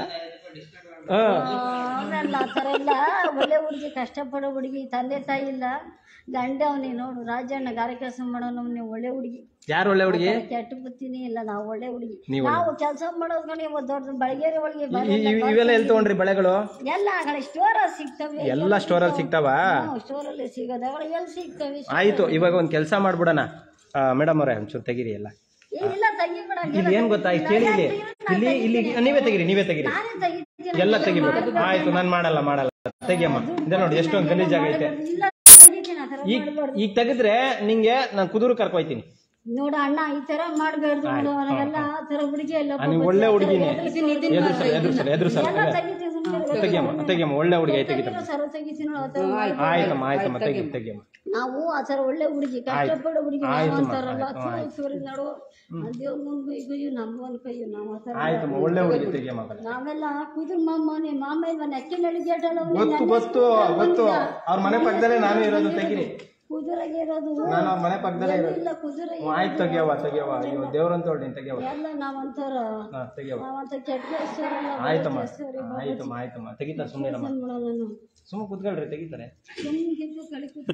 [SPEAKER 3] ಅವನಲ್ಲ ಆ ಥರ ಇಲ್ಲ ಒಳ್ಳೆ ಹುಡುಗಿ ಕಷ್ಟಪಡೋ ಹುಡುಗಿ ತಂದೆ ತಾಯಿ ಇಲ್ಲ ಗಂಡ ಅವನೇ ನೋಡು ರಾಜಣ್ಣ ಗಾರೆ ಕೆಲಸ ಮಾಡೋನು ನೀವು ಒಳ್ಳೆ ಹುಡುಗಿ
[SPEAKER 1] ಯಾರು ಒಳ್ಳೆ ಹುಡುಗಿ
[SPEAKER 3] ಕೆಟ್ಟ ಬುತ್ತಿನೇ ಇಲ್ಲ ನಾವು ಒಳ್ಳೆ ಹುಡುಗಿ
[SPEAKER 1] ನೀವು
[SPEAKER 3] ನಾವು ಕೆಲಸ ಮಾಡೋದು ಕಣೆ ಒಂದು ದೊಡ್ಡ ಬೆಳಗೇರಿ ಒಳಗೆ
[SPEAKER 1] ಇ- ಇ- ಇವೆಲ್ಲ ಎಲ್ಲಿ ತಗೊಂಡ್ರಿ ಬಳೆಗಳು
[SPEAKER 3] ಎಲ್ಲ ಆ ಕಡೆ ಸ್ಟೋರ್ ಸಿಗ್ತವೆ
[SPEAKER 1] ಎಲ್ಲ ಸ್ಟೋರಲ್ಲಿ ಸಿಗ್ತಾವ
[SPEAKER 3] ಸ್ಟೋರಲ್ಲಿ ಸಿಗೋದು ಅವಳ ಎಲ್ಲಿ ಸಿಗ್ತವೆ
[SPEAKER 1] ಆಯ್ತು ಇವಾಗ ಒಂದು ಕೆಲಸ ಮಾಡ್ಬಿಡೋಣ ಮೇಡಮ್ ಅವರೇ ಒಂಚೂರು ತೆಗೀರಿ ಎಲ್ಲ
[SPEAKER 3] ಇಲ್ಲ ತೆಗಿಬೇಡ
[SPEAKER 1] ಇಲ್ಲಿ ಏನ್ ಗೊತ್ತಾ ಇಲ್ಲಿ ಕೇಳಿ ಇಲ್ಲಿ ಇಲ್ಲಿ ಇಲ್ಲಿ ನೀವೇ ತೆಗೀರಿ ನೀವೇ ತೆಗೀರಿ
[SPEAKER 3] ನಾನೇ ತೆಗಿತೀನಿ
[SPEAKER 1] ಎಲ್ಲ ತೆಗಿಬೇಕು ಆಯ್ತು ನಾನು ಮಾಡಲ್ಲ ಮಾಡಲ್ಲ ತೆಗಿಯಮ್ಮ ಇದೆ ನೋಡಿ ಎಷ್ಟೊಂದು ಗಲೀಜಾಗೈತೆ
[SPEAKER 3] ಇಲ್ಲ ತೆಗಿತೀನಿ ಆ ಥರ
[SPEAKER 1] ಈಗ ಈಗ ತೆಗೆದ್ರೆ ನಿಂಗೆ ನಾನು ಕುದುರು ಕರ್ಕೊಯ್ತೀನಿ
[SPEAKER 3] ನೋಡು ಅಣ್ಣ ಈ ತರ ಮಾಡ್ಬೇಡ್ದು ನೋಡು ಅವನಿಗೆಲ್ಲ ಆ ಥರ ಹುಡುಗಿ ಎಲ್ಲ
[SPEAKER 1] ನೀವು ಒಳ್ಳೆ ಹುಡುಗಿನೇ ಎದುರ್ಸಲ್ಲ ಎದುರ್ಸಲ್ಲ ಎದುರ್ಸಲ್ಲ
[SPEAKER 3] ಎಲ್ಲ ತೆಗಿತೀನಿ ಸುಮ್ಮನೆ
[SPEAKER 1] ತೆಗಿಯಮ್ಮ ತೆಗಿಯಮ್ಮ ಒಳ್ಳೆ ಹುಡುಗಿ ಐತೆ ತೆಗಿತಮ್ಮ
[SPEAKER 3] ಸರ ತೆಗಿತೀನಿ ನೋಡು ಆ ಥರ ಮಾಡಿ.
[SPEAKER 1] ಆಯ್ತಮ್ಮ ಆಯ್ತಮ್ಮ ತೆಗಿ ತೆಗಿಯಮ್ಮ
[SPEAKER 3] ನಾವು ಆ ಥರ ಒಳ್ಳೆ ಹುಡುಗಿ ಕಷ್ಟಪಡೋ ಹುಡುಗಿ ನಾವು
[SPEAKER 1] ಆಯ್ತು ಮಾ,
[SPEAKER 3] ಅಂತಾರಲ್ಲ
[SPEAKER 1] ಆಯ್ತು,
[SPEAKER 3] ಸೂರಿ ನೋಡು ದೇವ್ರೊಂದು ಕೈ ಕೈಯು ನಮ್ಗೊಂದು ಕೈಯು ನಾವು ಆ ಥರ
[SPEAKER 1] ಆಯ್ತಮ್ಮ ಒಳ್ಳೆ ಹುಡುಗಿ ತೆಗಿಯಮ್ಮ ಬನ್ನಿ.
[SPEAKER 3] ನಾವೆಲ್ಲ ಕುದುರ್ ಮಾಮನೆ ಮಾಮ ಇಲ್ವ ನೆಕ್ಕೆ ನಳಿಗೇಟಲ್ಲ
[SPEAKER 1] ಗೊತ್ತು ಗೊತ್ತು ಗೊತ್ತು ಅವ್ರ ಮನೆ ಪಕ್ಕದಲ್ಲೇ ನಾನು ಇರೋದು ತೆಗಿರಿ
[SPEAKER 3] ಕುದುರೆಗೆ ಇರೋದು
[SPEAKER 1] ನಾನು ಅವ್ರ ಮನೆ ಪಕ್ಕದಲ್ಲೇ ಇರೋದು
[SPEAKER 3] ಇಲ್ಲ ಕುದುರೆ
[SPEAKER 1] ಹ್ಞೂ, ಆಯ್ತು ತೆಗಿಯವ ತೆಗಿಯವ ಅಯ್ಯೋ ದೇವ್ರಂತ ಹೊಡಿ ತೆಗಿಯವ
[SPEAKER 3] ಎಲ್ಲ ನಾವಂತಾರ
[SPEAKER 1] ಹಾ ತೆಗಿಯವ
[SPEAKER 3] ನಾವಂತ ಕೆಟ್ಟ ಹೆಸರಲ್ಲ
[SPEAKER 1] ಆಯ್ತಮ್ಮ ಆಯ್ತಮ್ಮ ಆಯ್ತಮ್ಮ ತೆಗಿತಾರೆ ಸುಮ್ಮನೆ
[SPEAKER 3] ನಾನು
[SPEAKER 1] ಸುಮ್ಮನೆ ಕೂತ್ಕೊಳ್ರಿ ತೆಗಿತಾರೆ
[SPEAKER 3] ಸುಮ್ಮನೆ ಗೆದ್ದು ಕಳಿ ಕೂತು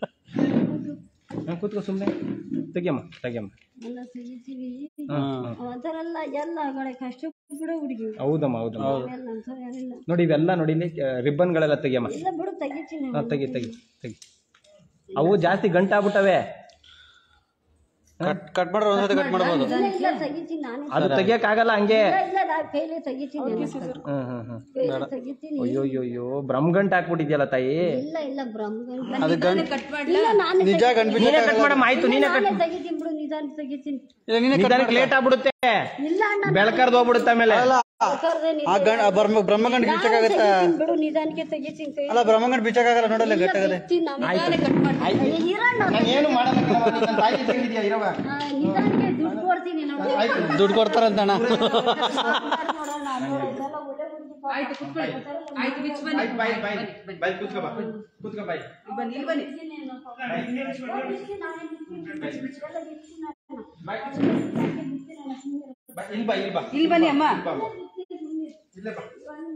[SPEAKER 1] ಹ್ಞೂ ಕೂತ್ಕೋ ಸುಮ್ಮನೆ ತೆಗಿಯಮ್ಮ ತೆಗಿಯಮ್ಮ
[SPEAKER 3] ಎಲ್ಲ ತೆಗಿತೀವಿ
[SPEAKER 1] ಹ್ಮ್.
[SPEAKER 3] ಅಂತಾರಲ್ಲ ಎಲ್ಲ ಕಡೆ ಕಷ್ಟಪಡೋ ಹುಡುಗಿ
[SPEAKER 1] ಹೌದಮ್ಮ ಹೌದಮ್ಮ
[SPEAKER 3] ಎಲ್ಲ ಅಂತಾರ ಏನಿಲ್ಲ
[SPEAKER 1] ನೋಡಿ ಇವೆಲ್ಲ ನೋಡಿ ಇಲ್ಲಿ ರಿಬ್ಬನ್ಗಳೆಲ್ಲ ತೆಗಿಯಮ್ಮ
[SPEAKER 3] ಇಲ್ಲ ಬಿಡು ತೆಗಿತೀನಿ
[SPEAKER 1] ಹಾ, ತೆಗಿ ತೆಗಿ ತೆಗಿ ಅವು ಜಾಸ್ತಿ ಗಂಟಾಗ್ಬಿಟ್ಟವೆ
[SPEAKER 4] ಕಟ್ ಕಟ್ ಮಾಡ್ರೆ ಒಂದ್ಸತಿ ಕಟ್ ಮಾಡ್ಬೋದು
[SPEAKER 3] ಇಲ್ಲ ಇಲ್ಲ ತೆಗಿತೀನಿ ನಾನು
[SPEAKER 1] ಅದು ತೆಗಿಯಕ್ಕಾಗಲ್ಲ ಹಂಗೆ
[SPEAKER 3] ಇಲ್ಲ ಇಲ್ಲ ನಾ ಕೈಲಿ ತೆಗಿತೀನಿ
[SPEAKER 1] ಹ್ಮ್ ಹ್ಮ್ ಹ್ಮ್
[SPEAKER 3] ಕೈಲಿ ತೆಗಿತೀನಿ
[SPEAKER 1] ಅಯ್ಯೋ ಅಯ್ಯೋ ಅಯ್ಯೋ ಬ್ರಹ್ಮ ಗಂಟ ಹಾಕ್ಬಿಟ್ಟಿದ್ಯಲ್ಲ ತಾಯಿ
[SPEAKER 3] ಇಲ್ಲ ಇಲ್ಲ ಬ್ರಹ್ಮಗಂಟ
[SPEAKER 4] ಅದು ಗಂಟ್
[SPEAKER 3] ಇಲ್ಲ ನಾನೇ
[SPEAKER 4] ನಿಜ ಗಂಟ್
[SPEAKER 1] ನೀನೇ ಕಟ್ ಮಾಡಮ್ಮ ಆಯ್ತು ನೀನೇ ಕಟ್
[SPEAKER 3] ನಾನೇ ತೆಗಿತೀನಿ ಬಿಡು ನಿಧಾನ ತೆಗಿತೀನಿ
[SPEAKER 4] ಇಲ್ಲ ನೀನೇ ಕಟ್
[SPEAKER 1] ನಿಧಾನಕ್ಕೆ ಲೇಟ್ ಆಗ್ಬಿಡುತ್ತೆ
[SPEAKER 3] ಇಲ್ಲ ಅಣ್ಣ
[SPEAKER 1] ಬೆಳಕರ್ದು ಹೋಗ್ಬಿಡುತ್ತೆ ಆಮೇಲೆ
[SPEAKER 3] ಕರ್ದೆ ನೀ-
[SPEAKER 4] ಆ ಗಂಟ್ ಬ್ರಹ್ಮ ಬ್ರಹ್ಮಗಂಟ್
[SPEAKER 3] ನಾನೇ
[SPEAKER 4] ಬೀಚಕ್ಕಾಗತ್ತಾ
[SPEAKER 3] ತೆಗಿತೀನಿ ಬಿಡು ನಿಧಾನಕ್ಕೆ ತೆಗಿತೀನಿ ಕೈ
[SPEAKER 4] ಅಲ್ಲ ಬ್ರಹ್ಮಗಂಟ್ ಬೀಚಕ್ಕಾಗಲ್ಲ ನೋಡಲ್ಲ ಗಟ್ಟಾಗದೆ
[SPEAKER 3] ತೆಗಿತೀನಿ ನಾನು. ಏ, ಇರಣ್ಣ
[SPEAKER 1] ನಾನು ಏನು ಮಾಡಲ್ಲ ಕಣವ್ವ, ನೀನ್ ನನ್ನ ತಾಯಿ ತೆಗಿದ್ಯಾ ಇರವ
[SPEAKER 3] ಆ, ನಿಧಾನಕ್ಕೆ ದುಡ್ಡು ಕೊಡ್ತೀನಿ ನೋಡು
[SPEAKER 4] ದುಡ್ಡು ಕೊಡ್ತಾರಂತಣ್ಣ
[SPEAKER 3] ನೋಡೋಣ ನೋಡು, ಇದೆಲ್ಲ ಒಳ್ಳೆ ಹುಡುಗಿ ಪಾಪ.
[SPEAKER 2] ಆಯ್ತು ಕುತ್ಕೊಳ್ಳಿ ಆಯ್ತು ಬಿಚ್ಚು ಬನ್ನಿ
[SPEAKER 1] ಆಯ್ತು ಬಾಯ್ ಬಾಯ್ ಬಾಯ್ ಕೂತ್ಕೋ ಬಾ ಕೂತ್ಕೋ ಬಾಯ್
[SPEAKER 2] ಬನ್ನಿ ಇಲ್ಲಿ ಬನ್ನಿ
[SPEAKER 3] ಇದೇನೇನೋ ಪಾಪ. ಓ, ಬಿಡ್ತೀನಿ, ನಾನೇ ಬಿಡ್ತೀನಿ. ಇದೆಲ್ಲ ಬಿಡ್ತೀನಿ ನಾನು.
[SPEAKER 1] ಬಾಯ್
[SPEAKER 3] ಬಿಡ್ತೀನಿ ನಾನು, ಸುಮ್ನಿರು.
[SPEAKER 1] ಬಾಯ್ ಇಲ್ಲಿ ಬಾ ಇಲ್ಲಿ ಬಾ
[SPEAKER 2] ಇಲ್ಲಿ ಬನ್ನಿ ಅಮ್ಮ
[SPEAKER 3] ಬಿಡ್ತೀನಿ, ಸುಮ್ನಿರು.
[SPEAKER 1] ಇಲ್ಲೇ ಬಾ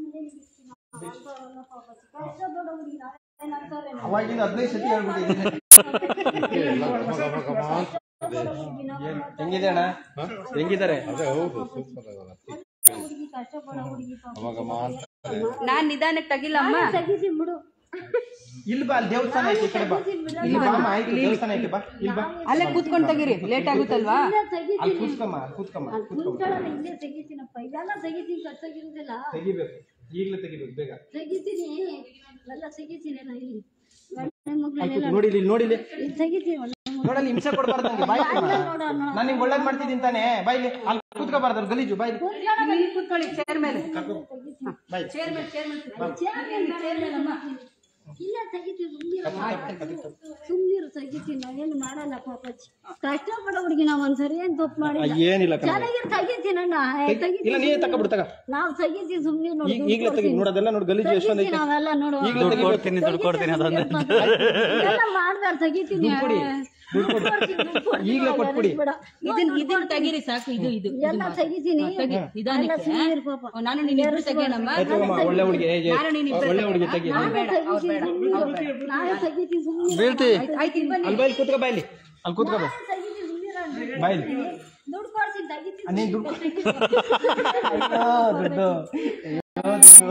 [SPEAKER 3] ಕಷ್ಟಪಡೋ ಹುಡುಗಿ ನಾವೇನಂತಾರೆ ನಾವು?
[SPEAKER 1] ಅವಾಗಿಂದ ಹದಿನೈದು ಸತಿ ಹೇಳ್ಬಿಟ್ಟಿದ್ದೀನಿ
[SPEAKER 3] ಕಷ್ಟಪಡೋ ಹುಡುಗಿ ನಾವು
[SPEAKER 1] ಹೆಂಗಿದೆ ಅಣ್ಣ ಹೆಂಗಿದ್ದಾರೆ
[SPEAKER 3] ಹುಡುಗಿ ಕಷ್ಟಪಡೋ ಹುಡುಗಿ ಪಾಪ.
[SPEAKER 2] ನಾನ್ ನಿಧಾನಕ್ಕೆ ತಗಿಲ್ಲ ಅಮ್ಮ
[SPEAKER 3] ತೆಗಿತೀನಿ ಬಿಡು
[SPEAKER 1] ಇಲ್ಲಿ ಬಾ ಅಲ್ಲಿ ದೇವಸ್ಥಾನ ಐತಿ ಈ ಕಡೆ ಬಾ ಇಲ್ಲಿ ಬಾ ಅಮ್ಮ, ಆಯ್ತು ದೇವಸ್ಥಾನ ಐತಿ ಬಾ ಇಲ್ಲಿ ಬಾ
[SPEAKER 2] ಅಲ್ಲೇ ಕೂತ್ಕೊಂಡು ತೆಗೀರಿ ಲೇಟ್ ಆಗುತ್ತಲ್ವಾ
[SPEAKER 3] ಇಲ್ಲೇ ತೆಗಿತೀನಿ
[SPEAKER 1] ಅಲ್ಲಿ ಕೂತ್ಕಮ್ಮ ಅಲ್ಲಿ ಕೂತ್ಕಮ್ಮ
[SPEAKER 3] ಅಲ್ಲಿ ಕುಂತ್ಕೊಳ್ಳೋಣ ಇಲ್ಲೇ ತೆಗಿತೀನಪ್ಪ ಇದೆಲ್ಲ ತೆಗಿತೀನಿ ಕಟ್ಟಾಗಿರೋದಿಲ್ಲ
[SPEAKER 1] ತೆಗಿಬೇಕು ಈಗಲೇ ತೆಗಿಬೇಕು ಬೇಗ
[SPEAKER 3] ತೆಗಿತೀನಿ ಎಲ್ಲ ತೆಗಿತೀನಿ ನಾ ಇಲ್ಲಿ ಗಂಡ
[SPEAKER 1] ಅಲ್ಲಿ
[SPEAKER 3] ಮಕ್ಳನ್ನೆಲ್ಲ
[SPEAKER 1] ಕೂತ್- ನೋಡಿ ಇಲ್ಲಿ ನೋಡಿ ಇಲ್ಲಿ
[SPEAKER 3] ಇಲ್ಲಿ ತೆಗಿತೀನಿ ಒಳ್ಳೆ ಮಕ್ಳು.
[SPEAKER 1] ನೋಡಲ್ಲಿ ಹಿಂಸೆ ಕೊಡ್ಬಾರ್ದು ನಂಗೆ ಬಾಯ್
[SPEAKER 3] ಅಲ್ಲ ನೋಡು ನೋಡು
[SPEAKER 1] ನಾನು ನಿಂಗೆ ಒಳ್ಳೇದ್ ಮಾಡ್ತಿದ್ದೀನಿ ತಾನೇ ಬಾಯ್ಲಿ ಅಲ್ಲಿ ಕೂತ್ಕೋಬಾರ್ದು ಅಲ್ಲಿ ಗಲೀಜು ಬಾಯ್ಲಿ
[SPEAKER 2] ಇಲ್ಲಿ ಕೂತ್ಕೊಳ್ಳಿ ಚೇರ್ ಮೇಲೆ
[SPEAKER 1] ಬಾಯ್
[SPEAKER 2] ಚೇರ್ ಮೇಲೆ ಚೇರ್ ಮೇಲೆ
[SPEAKER 3] ಚೇರ್ ಮೇಲೆ ಅಮ್ಮ. ಇಲ್ಲ ತೆಗಿತೀನಿ ಸುಮ್ಮನಿರು ಸುಮ್ಮನಿರು ತೆಗಿತೀನಿ ನಾವೇನು ಮಾಡಲ್ಲ ಪಾಪಚ್ಚಿ ಕಷ್ಟಪಡೋ ಹುಡುಗಿ ನಾವು ಒಂದ್ಸರಿ ಏನ್ ತಪ್ಪು ಮಾಡಿಲ್ಲ
[SPEAKER 1] ಏನಿಲ್ಲ ಕಣ
[SPEAKER 3] ಚೆನ್ನಾಗಿರ್ ತೆಗಿತೀನಿ ಅಣ್ಣ ತೆಗಿತೀನಿ
[SPEAKER 1] ಇಲ್ಲ ನೀನೇ ತಗೊಬಿಡು ತಗ
[SPEAKER 3] ನಾವು ತೆಗಿತೀವಿ ಸುಮ್ಮನೆ ನೋಡಿ
[SPEAKER 1] ಈಗ ಈಗಲೇ ತೆಗಿ ನೋಡೋದೆಲ್ಲ ನೋಡಿ ಗಲೀಜು ಎಷ್ಟೊಂದು ಐತೆ
[SPEAKER 3] ನಾವೆಲ್ಲ ನೋಡು
[SPEAKER 4] ದುಡ್ಡು ಕೊಡ್ತೀನಿ ದುಡ್ಡು ಕೊಡ್ತೀನಿ ಅದೊಂದು
[SPEAKER 3] ಎಲ್ಲ ಮಾಡ್ಬಾರ್ದು ತೆಗಿತೀನಿ
[SPEAKER 1] ದುಡ್ಡು ಕೊಡು ಈಗಲೇ ಕೊಟ್ಬಿಡಿ
[SPEAKER 2] ಇದನ್ ಇದನ್ ತೆಗೀರಿ ಸಾಕು ಇದು ಇದು
[SPEAKER 3] ಎಲ್ಲ ತೆಗಿತೀನಿ ಎಲ್ಲ
[SPEAKER 2] ನಿಧಾನಕ್ಕೆ
[SPEAKER 3] ಸುಮ್ಮನಿರು ಪಾಪ
[SPEAKER 2] ಓ, ನಾನು ನೀನ್ ಇಬ್ರು ತೆಗಿಯೋಣಮ್ಮ
[SPEAKER 1] ತಗೋಮ್ಮ ಒಳ್ಳೆ ಹುಡುಗಿ ಏ, ಏ,
[SPEAKER 2] ನಾನು ನೀನ್ ಇಬ್ರು
[SPEAKER 1] ಒಳ್ಳೆ ಹುಡುಗಿ ತೆಗಿ
[SPEAKER 3] ನಾನೇ ತೆಗಿತೀನಿ ಸುಮ್ಮನಿರು ನಾನೇ ತೆಗಿತೀನಿ ಸುಮ್ಮನಿರು
[SPEAKER 4] ಬೀಳ್ತಿ
[SPEAKER 2] ಆಯ್ತು ಇಲ್ಲಿ ಬನ್ನಿ
[SPEAKER 1] ಅಲ್ಲಿ ಬಾಯ್ಲಿ ಕೂತ್ಕೋ ಬಾಯ್ಲಿ ಅಲ್ಲಿ ಕೂತ್ಕೋ ಬಾ
[SPEAKER 3] ತೆಗಿತೀನಿ ಸುಮ್ಮನಿರು
[SPEAKER 1] ಬಾಯ್ಲಿ
[SPEAKER 3] ದುಡ್ಡು ಕೊಡ್ತೀನಿ ತೆಗಿತೀನಿ
[SPEAKER 1] ನೀನ್ ದುಡ್ಡು ಅಯ್ಯೋ, ದುಡ್ಡು ಅಯ್ಯೋ, ದುಡ್ಡು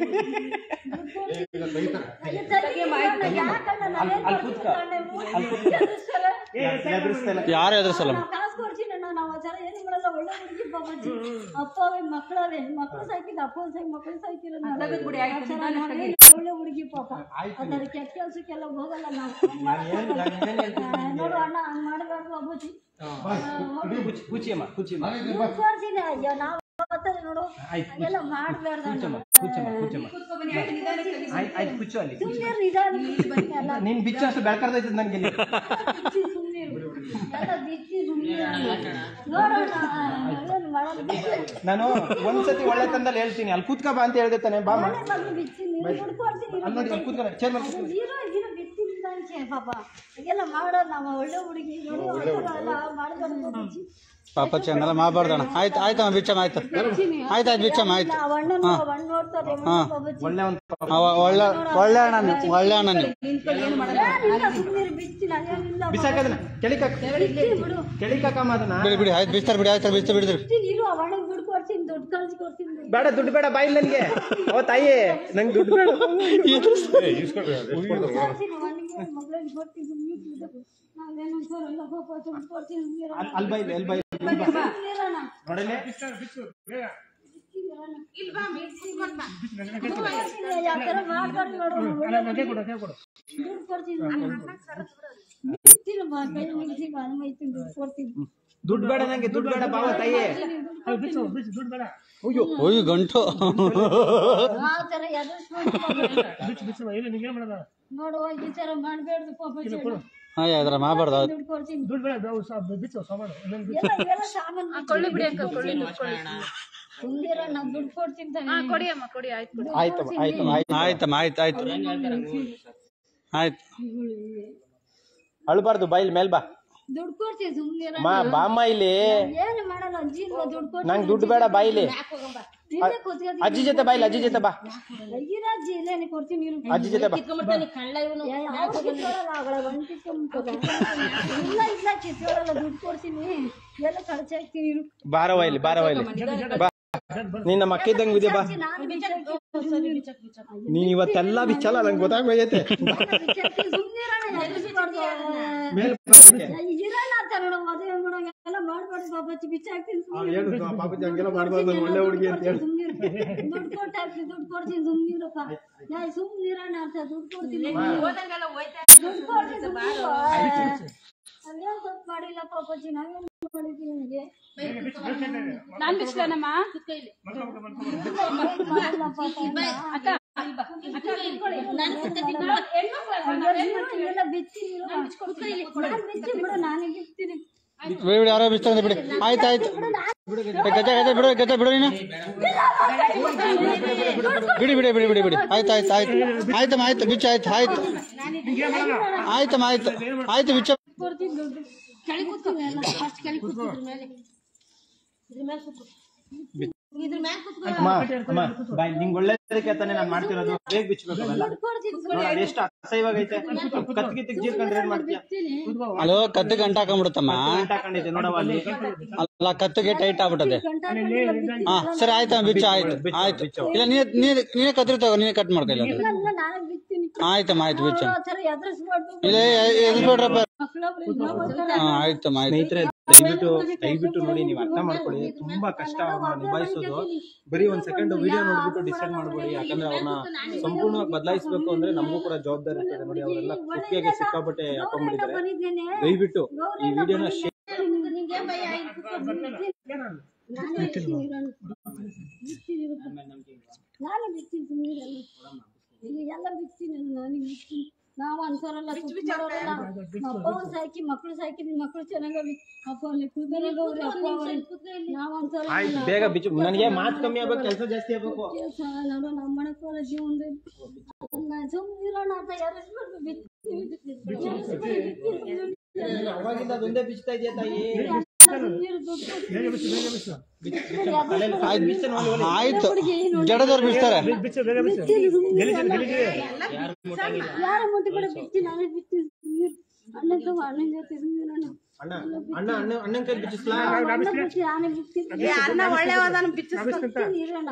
[SPEAKER 1] ಅಲ್ಲಿ ಕೂತ್ಕೋ ಎದುರಿಸ್ತಾ ಇಲ್ಲ.
[SPEAKER 4] ಯಾರು ಎದುರಿಸಲ್ಲ
[SPEAKER 3] ಕಾಸು ಕೊಡ್ತೀನಿ ಅಣ್ಣ ನಾವು ಆ ಥರ ಏನು ಮಾಡಲ್ಲ ಒಳ್ಳೆ ಹುಡುಗಿ ಪಾಪಚ್ಚಿ ಅಪ್ಪವೇ ಮಕ್ಕಳವೇ ಮಕ್ಕಳು ಸಾಕಿದ ಅಪ್ಪ ಸಾಕಿ ಮಕ್ಕಳು ಸಾಕಿರೋ
[SPEAKER 2] ಬಿಡಿ, ಆಯ್ತು, ನಿಧಾನಕ್ಕೆ
[SPEAKER 3] ಒಳ್ಳೆ ಹುಡುಗಿ ಪಾಪ ಅದರ ಕೆಟ್ಟ ಕೆಲ್ಸಕ್ಕೆಲ್ಲ ಹೋಗಲ್ಲ ನಾವು
[SPEAKER 1] ನಾನು ಏನು ನಾನು ಏನ್ ಹೇಳ್ತೀನಿ
[SPEAKER 3] ಆ, ನೋಡು ಅಣ್ಣ ಹಂಗ್ ಮಾಡಬಾರ್ದು ಅಬ್ಬಚ್ಚಿ
[SPEAKER 1] ಕುಡಿ, ಕುಚಿ ಕುಚಿಯಮ್ಮ ಕುಚಿಯಮ್ಮ
[SPEAKER 3] ದುಡ್ಡು ಕೊಡ್ತೀನಿ ಅಯ್ಯೋ ನಾವು ಅವತ್ತಲ್ಲಿ ನೋಡು
[SPEAKER 1] ಆಯ್ತು
[SPEAKER 3] ಹಾಗೆಲ್ಲ ಮಾಡಬಾರ್ದು ಅಣ್ಣ
[SPEAKER 1] ಕುಚ್ಚಮ್ಮ ಕುಚ್ಚಮ್ಮ
[SPEAKER 2] ಕೂತ್ಕೊ ಬನ್ನಿ ಆಯ್ತು ನಿಧಾನಕ್ಕೆ ತೆಗಿ
[SPEAKER 1] ಆಯ್ತು ಆಯ್ತು ಕುಚ್ಚು ಅಲ್ಲಿ
[SPEAKER 3] ಸುಮ್ಮನೆ ನಿಧಾನ ಎಲ್ಲ
[SPEAKER 1] ನಿನ್ ಬಿಚ್ಚು ಅಷ್ಟು ಬೆಳಕರ್ದೈತದ ನನಗೆ ಇಲ್ಲಿ
[SPEAKER 3] ಬಿಚ್ಚಿ ಸುಮ್ಮನೆ ಎಲ್ಲ ಬಿಚ್ಚಿ ಸುಮ್ಮನೆ ನೋಡೋಣ ಏನು ಮಾಡಲ್ಲ
[SPEAKER 1] ನಾನು ಒಂದ್ಸತಿ ಒಳ್ಳೆ ತಂದಲ್ಲಿ ಹೇಳ್ತೀನಿ ಅಲ್ಲಿ ಕೂತ್ಕ ಬಾ ಅಂತ ಹೇಳ್ದೆ ತಾನೆ ಬಾ ಮಾ.
[SPEAKER 3] ಮನೆ ಬಂದು ಬಿಚ್ಚಿ ನೀರು ದುಡ್ಡು ಕೊಡ್ತೀನಿ
[SPEAKER 1] ಅಲ್ಲಿ ನೋಡಿ ಅಲ್ಲಿ ಕೂತ್ಕೊಂಡು ಚೇರ್ ಮೇಲೆ ಕೂತ್ಕೊ.
[SPEAKER 3] ಇರೋ ಇರೋ ಬಿಚ್ಚಿ ನಿಧಾನ ಛೇ ಪಾಪ ಹೀಗೆಲ್ಲ ಮಾಡೋದು ನಾವು ಒಳ್ಳೆ ಹುಡುಗಿ ನೋಡಿ ಅವ್ರು ಎಲ್ಲ ಮಾಡ್ಕೊಂಡು ಪಾಪಚ್ಚಿ.
[SPEAKER 4] ಪಾಪಚ್ಚಿ ಹಂಗೆಲ್ಲ ಮಾಡಬಾರ್ದಣ್ಣ ಆಯ್ತು ಆಯ್ತಮ್ಮ ಬಿಚ್ಚಮ್ಮ ಆಯ್ತು ಆಯ್ತು ಆಯ್ತು ಬಿಚ್ಚಮ್ಮ ಆಯ್ತು
[SPEAKER 3] ಅವ್ ಅಣ್ಣನ ಅವ್ ಅಣ್ಣ ನೋಡ್ತಾರೆ ಪಾಪಚ್ಚಿ.
[SPEAKER 1] ಒಳ್ಳೆ ಒಂದು
[SPEAKER 4] ಅವ ಒಳ್ಳೆ ಒಳ್ಳೆ ಅಣ್ಣ ನೀವು ಒಳ್ಳೆ ಅಣ್ಣ ನೀವು
[SPEAKER 3] ಏನಿಲ್ಲ, ಸುಮ್ನಿರು, ಬಿಚ್ಚಿ ನಾನೇನಿಲ್ಲ
[SPEAKER 1] ಬಿಸಾಕದನ್ನ ಕೆಳಿಕಾಕ
[SPEAKER 3] ಬಿಚ್ಚಿ ಬಿಡು
[SPEAKER 1] ಕೆಳಿಕಾಕಮ್ಮ ಅದನ್ನ
[SPEAKER 4] ಬಿಡಿ ಬಿಡಿ ಆಯ್ತು ಬಿಸ್ತಾರೆ ಬಿಡಿ ಆಯ್ತು ಬಿಸ್ತಾರೆ ಬಿಡಿದ್ರಿ
[SPEAKER 3] ಬಿಚ್ಚಿ ಇರು ಅವ್ ಅಣ್ಣಂಗೆ ದುಡ್ಡು ಕೊಡ್ತೀನಿ ದುಡ್ಡು ಕಳ್ಸಿ ಕೊಡ್ತೀನಿ
[SPEAKER 1] ಬೇಡ ದುಡ್ಡು ಬೇಡ ಬಾಯಿ ನನಗೆ ಓ ತಾಯಿ ನಂಗೆ ದುಡ್ಡು ಬೇಡ
[SPEAKER 3] ಕೊಡ್ತೀನಿ ಅವ್ ಅಣ್ಣಂಗೆ ಮಗಳಿಗೆ ಕೊಡ್ತೀನಿ ಸುಮ್ನೆ ಬಿಡು. ನಾವೇನು ಸರಲ್ಲ ಪಾಪ ದುಡ್ಡು ಕೊಡ್ತೀನಿ ಸುಮ್ನಿರು.
[SPEAKER 1] ಅಲ್ಲಿ ಬಾಯಿ ಅಲ್ಲಿ ಬಾಯಿ
[SPEAKER 3] ಸುಮ್ನಿರಣ್ಣ.
[SPEAKER 1] ನೋಡಲೆ
[SPEAKER 3] ಯಾವ ಥರ ಮಾಡ್ಬಾರ್ದು ನೋಡು, ಒಳ್ಳೆ ದುಡ್ಡು ಕೊಡ್ತೀನಿ ಬಿಡ್ತೀನಿ ಬಾ, ಕೈ ಮುಗಿಸಿ ಬಾ, ಅದು ಮೈತೀನಿ, ದುಡ್ಡು ಕೊಡ್ತೀನಿ
[SPEAKER 1] ದುಡ್ಡು ಬೇಡ ನಂಗೆ ದುಡ್ಡು ಬೇಡ ಬಾವ ತಾಯಿ
[SPEAKER 4] ಓಯ್ ಗಂಟು
[SPEAKER 3] ಆ ಥರ ಎದುರಿಸ್ಬಿಟ್ಟು ನೋಡುವ ಈ ಥರ ಮಾಡಬೇಡ್ದು ಪಾಪ ಚೆನ್ನ.
[SPEAKER 4] ಹಾಂ ಯಾವ್ದಾರ ಮಾಡಬಾರ್ದು
[SPEAKER 3] ದುಡ್ಡು ಕೊಡ್ತೀನಿ ಎಲ್ಲ ಇವೆಲ್ಲ ಸಾಮಾನು
[SPEAKER 2] ಕೊಳ್ಳಿ ಬಿಡಿ ಅಕ್ಕ ಕೊಳ್ಳಿ
[SPEAKER 3] ಸುಮ್ನಿರ ನಾನು ದುಡ್ಡು ಕೊಡ್ತೀನಿ ತಾನೇ.
[SPEAKER 2] ಕೊಡಿ ಅಮ್ಮ ಕೊಡಿ ಆಯ್ತು ಕೊಡಿ
[SPEAKER 1] ಆಯ್ತಮ್ಮ ಆಯ್ತಮ್ಮ ಆಯ್ತು
[SPEAKER 4] ಆಯ್ತಮ್ಮ ಆಯ್ತು ಆಯ್ತು ಆಯ್ತು
[SPEAKER 1] ಅಳ್ಬಾರ್ದು ಬಾಯಿಲ್ ಮೇಲ್ ಬಾ
[SPEAKER 3] ದುಡ್ಡು ಕೊಡ್ತೀನಿ ಸುಮ್ನಿರ
[SPEAKER 1] ಮಾ ಬಾಮ್ಮ ಇಲ್ಲಿ
[SPEAKER 3] ಏನು ಮಾಡಲ್ಲ ಅಜ್ಜಿ ಇಲ್ವಾ ದುಡ್ಡು ಕೊಡ್ತೀನಿ
[SPEAKER 1] ನಂಗೆ ದುಡ್ಡು ಬೇಡ ಬಾಯಿಲಿ
[SPEAKER 3] ಇಲ್ಲೇ ಕೂತ್ಕೊತೀನಿ.
[SPEAKER 1] ಅಜ್ಜಿ ಜೊತೆ ಬಾಯಿಲಿ ಅಜ್ಜಿ ಜೊತೆ ಬಾ
[SPEAKER 3] ಅಯ್ಯಿರ ಅಜ್ಜಿ ಇಲ್ಲೇನೆ ಕೊಡ್ತೀನಿ ಇರು.
[SPEAKER 1] ಅಜ್ಜಿ ಜೊತೆ ಬಾ
[SPEAKER 3] ಏ, ಅವ್ರು ಕಿತ್ಕೊಳಲ್ಲ, ಅವಳ ಗಂಡ ಕಿತ್ಕೊಂಡ್ಬಿಟ್ಟದ. ಇಲ್ಲ ಇಲ್ಲ ಕಿತ್ಕೊಳಲ್ಲ ದುಡ್ಡು ಕೊಡ್ತೀನಿ ಎಲ್ಲ ಖರ್ಚು ಹಾಕ್ತೀನಿ ಇರು.
[SPEAKER 1] ಬಾರವ ಇಲ್ಲಿ ಬಾರವ ಇಲ್ಲಿ ಬಾ ನೀನ್ ನಮ್ಮ ಅಕ್ಕ ಇದ್ದಂಗ್ ಇದೆ ಬಾ
[SPEAKER 3] ನಾನು ಬಿಚ್ಚಾಕ್ತೀನಿ.
[SPEAKER 1] ನೀನ್ ಇವತ್ತೆಲ್ಲ ಬಿಚ್ಚಲ್ಲ ನಂಗೆ ಗೊತ್ತಾಗೋಯ್ತೈತೆ
[SPEAKER 3] ಬಿಚ್ಚಾಕ್ತೀನಿ, ಸುಮ್ನಿರಣ್ಣ, ಎದುರಿಸ್ಬಾರ್ದು.
[SPEAKER 1] ಮೇಲ್
[SPEAKER 3] ಇರಲ್ಲ ಅಂತ ನೋಡು, ಮದುವೆ ಮಾಡೋಂಗೆ ಎಲ್ಲ ಮಾಡ್ಬಾರ್ದು ಪಾಪಚ್ಚಿ ಬಿಚ್ಚಾಕ್ತೀನಿ ಸುಮ್ನಿರು.
[SPEAKER 1] ಪಾಪಜಿ ಹಂಗೆಲ್ಲ ಮಾಡ್ಬಾರ್ದು ಒಳ್ಳೆ ಹುಡುಗಿ ಅಂತ ಹೇಳಿ
[SPEAKER 3] ಸುಮ್ನಿರು. ದುಡ್ಡು ಕೊಟ್ಟು ಹಾಕ್ತೀನಿ ದುಡ್ಡು ಕೊಡ್ತೀನಿ ಸುಮ್ನಿರಪ್ಪ ನಾ ಸುಮ್ನಿರಣ್ಣ ಅಂತ ದುಡ್ಡು ಕೊಡ್ತೀನಿ ದುಡ್ಡು ಕೊಡ್ತೀನಿ ಸುಮ್ನಿರು. ಅಲ್ಲೇನ್ ತಪ್ಪು ಮಾಡಿಲ್ಲ ಪಾಪಚ್ಚಿ ನಾವೇನ್ ಮಾಡಿದ್ವಿ ನಿನಗೆ
[SPEAKER 2] ನಾನ್ ಬಿಚ್ಲೇನಮ್ಮ
[SPEAKER 3] ಮಾಡಿಲ್ಲ ಪಾಪ
[SPEAKER 2] ಅಕ್ಕ
[SPEAKER 3] ಎಲ್ಲ ಬಿತ್ತೀನಿ ಇರು. ನಾನ್ ಬಿತ್ತೀನಿ ಬಿಡು ನಾನೇ ಬಿತ್ತೀನಿ
[SPEAKER 4] ಬಿಡಿ ಬಿಡಿ ಯಾರೋ ಬಿಸ್ತಾರೆ ಬಿಡಿ ಆಯ್ತು ಆಯ್ತು ಏ, ಗಜ ಗಜ ಬಿಡು ಗಜ ಬಿಡು ನೀನು ಬಿಡಿ ಬಿಡಿ ಬಿಡಿ ಬಿಡಿ ಬಿಡಿ ಆಯ್ತು ಆಯ್ತು ಆಯ್ತು ಆಯ್ತಮ್ಮ ಆಯ್ತು ಬಿಚ್ಚ ಆಯ್ತು ಆಯ್ತು ಆಯ್ತಮ್ಮ ಆಯ್ತು ಆಯ್ತು ಬಿಚ್ಚ
[SPEAKER 3] ಕೊಡ್ತೀನಿ ದುಡ್ಡು ಕೆಳಗೆ ಕೂತ್ಕೊಂಡು ಎಲ್ಲ ಫಸ್ಟ್ ಕೆಳಗೆ ಕೂತ್ಕೊಂಡ್ರ ಮೇಲೆ ಇದ್ರ ಮೇಲೆ ಕೂತ್ಕೊ ಇದ್ರ ಮೇಲೆ ಕೂತ್ಕೊ
[SPEAKER 1] ಅಮ್ಮ ಅಮ್ಮ ಬಾಯ್ ನಿಂಗೆ ಒಳ್ಳೇದಕ್ಕೆ ತಾನೇ ನಾನು ಮಾಡ್ತಿರೋದು ಬೇಗ ಬಿಚ್ಚಬೇಕು ಅವೆಲ್ಲ
[SPEAKER 3] ದುಡ್ಡು ಕೊಡ್ತೀನಿ
[SPEAKER 1] ನೋಡು, ಅದು ಎಷ್ಟು ಅಸಹ್ಯವಾಗೈತೆ ಕತ್ಗಿತ್ತಿಗೆ ಜೀರ್ಕೊಂಡ್ರೆ ಏನ್ ಮಾಡ್ತೀಯ
[SPEAKER 3] ಬಿತ್ತೀನಿ
[SPEAKER 4] ಅಲೋ ಕತ್ತು ಗಂಟ ಹಾಕೊಂಡ್ಬಿಡುತ್ತಮ್ಮ
[SPEAKER 1] ಗಂಟೆ ಹಾಕೊಂಡಿದ್ದೆ ನೋಡವ ಅಲ್ಲಿ
[SPEAKER 4] ಅಲ್ಲ ಕತ್ತಿಗೆ ಟೈಟ್ ಆಗ್ಬಿಟ್ಟದೆ
[SPEAKER 3] ಗಂಟೆ
[SPEAKER 4] ಹಾ ಸರಿ ಆಯ್ತಮ್ಮ ಬಿಚ್ಚ ಆಯ್ತು ಆಯ್ತು ಇಲ್ಲ ನೀನೇ ನೀನೇ ನೀನೇ ಕತ್ರಿ ತಗೋ ನೀನೇ ಕಟ್ ಮಾಡ್ಕೊಳ್ಳಿ
[SPEAKER 3] ಇಲ್ಲ ಇಲ್ಲ ನಾನೇ ಬಿತ್ತೀನಿ
[SPEAKER 4] ಆಯ್ತಮ್ಮ ಆಯ್ತು ಬಿಚ್ಚ
[SPEAKER 3] ಆ ಥರ ಎದುರಿಸ್ಬಾರ್ದು
[SPEAKER 4] ಇಲ್ಲ ಎದ್ಬಿಡ್ರಪ್ಪ
[SPEAKER 3] ಮಕ್ಳೊಬ್ರು ಇದ್ನ ಬರ್ತಾರೆ.
[SPEAKER 4] ಹಾ ಆಯ್ತಮ್ಮ ಆಯ್ತು
[SPEAKER 1] ಸ್ನೇಹಿತರೆ ದಯವಿಟ್ಟು ದಯವಿಟ್ಟು ನೋಡಿ ನೀವು ಅರ್ಥ ಮಾಡ್ಕೊಳ್ಳಿ ತುಂಬಾ ಕಷ್ಟ ಅವ್ರನ್ನ ನಿಭಾಯಿಸೋದು ಬರೀ ಒಂದ್ ಸೆಕೆಂಡ್ ವಿಡಿಯೋ ನೋಡ್ಬಿಟ್ಟು ಡಿಸೈಡ್ ಮಾಡ್ಬೇಡಿ ಯಾಕಂದ್ರೆ ಅವ್ರನ್ನ ಸಂಪೂರ್ಣವಾಗಿ ಬದಲಾಯಿಸಬೇಕು ಅಂದ್ರೆ ನಮಗೂ ಕೂಡ ಜವಾಬ್ದಾರಿ ಇರ್ತದೆ ನೋಡಿ ಅವರೆಲ್ಲ ಕುತ್ತಿಗೆಗೆ ಸಿಕ್ಕಾಪಟ್ಟೆ ಹಾಕೊಂಡ್ಬಿಟ್ಟಿದ್ದಾರೆ
[SPEAKER 3] ಬಂದಿದ್ದೇನೆ
[SPEAKER 1] ದಯವಿಟ್ಟು ಈ ವಿಡಿಯೋನ ಶೇರ್
[SPEAKER 3] ನಿಂಗೆ ಭಯ ಆಯ್ತು ನಾನೇ ಬಿತ್ತೀನಿ ಇರೋಣ. ಬಿತ್ತೀನಿ ಇರು. ನಾನೇ ಬಿತ್ತೀನಿ ಸುಮ್ಮನೆ ಇಲ್ಲಿ ಎಲ್ಲ ಬಿತ್ತೀನಿ ನಾನೇ ಬಿತ್ತೀನಿ ನಾವು ಅನ್ಸೋರಲ್ಲ ಕುತ್ಕೊಳ್ಳೋರಲ್ಲ ಅಪ್ಪ ಸಾಕಿ ಮಕ್ಳು ಸಾಕಿ ನಿನ್ ಮಕ್ಳು ಚೆನ್ನಾಗಿ ಅಪ್ಪ ಅಲ್ಲಿ ಕೂದಲಾಗ ಅವ್ರೆ ಅಪ್ಪ ಅವ್ರೆ ನಾವು ಅನ್ಸೋರಲ್ಲ
[SPEAKER 1] ಆಯ್ತು ಬೇಗ ಬಿಚ್ಚು ನನಗೆ ಮಾತು ಕಮ್ಮಿ ಆಗ್ಬೇಕು ಕೆಲಸ ಜಾಸ್ತಿ ಆಗ್ಬೇಕು
[SPEAKER 3] ಕೆಲಸ ನೋಡು ನಮ್ಮ ಮಾಡಕ್ಕೋಲ್ಲ ಜೀವನದಲ್ಲಿ ಸುಮ್ಮನಿರೋಣ ಅಂತ ಯಾರಿಸ್ಬಾರ್ದು ಬಿತ್ತೀನಿ ಬಿತ್ತೀನಿ ಬಿತ್ತೀನಿ
[SPEAKER 1] ಅವಾಗಿಂದ ಅದೊಂದೇ ಬಿಚ್ತಾ ಇದೆಯಾ ತಾಯಿ
[SPEAKER 3] ಸುಮ್ನಿರು ದುಡ್ಡು
[SPEAKER 1] ಆಯ್ತು ಬಿಚ್ಚ ನೋಡಿ
[SPEAKER 4] ಆಯ್ತು ಜಡದವ್ರು ಬಿಡ್ತಾರೆ
[SPEAKER 3] ಯಾರ ಮುಟ್ಟಿ ಕೂಡ ಬಿತ್ತಿ ನಾನೇ ಬಿತ್ತಿ ಅಣ್ಣ ತಗೋ ಅಣ್ಣನ ಜೊತೆ ಸುಮ್ಮನಿರೋಣ
[SPEAKER 1] ಅಣ್ಣ ಅಣ್ಣ ಅಣ್ಣ ಅಣ್ಣನ ಕೈ ಬಿಚ್ಚಿಸ್ಲಾ
[SPEAKER 3] ಅಣ್ಣ ಬಿತ್ತಿ ನಾನೇ ಬಿತ್ತೀನಿ
[SPEAKER 2] ಅನ್ನ ಒಳ್ಳೆವದನ್ನ
[SPEAKER 3] ಬಿತ್ತೀನಿ ಇರೋಣ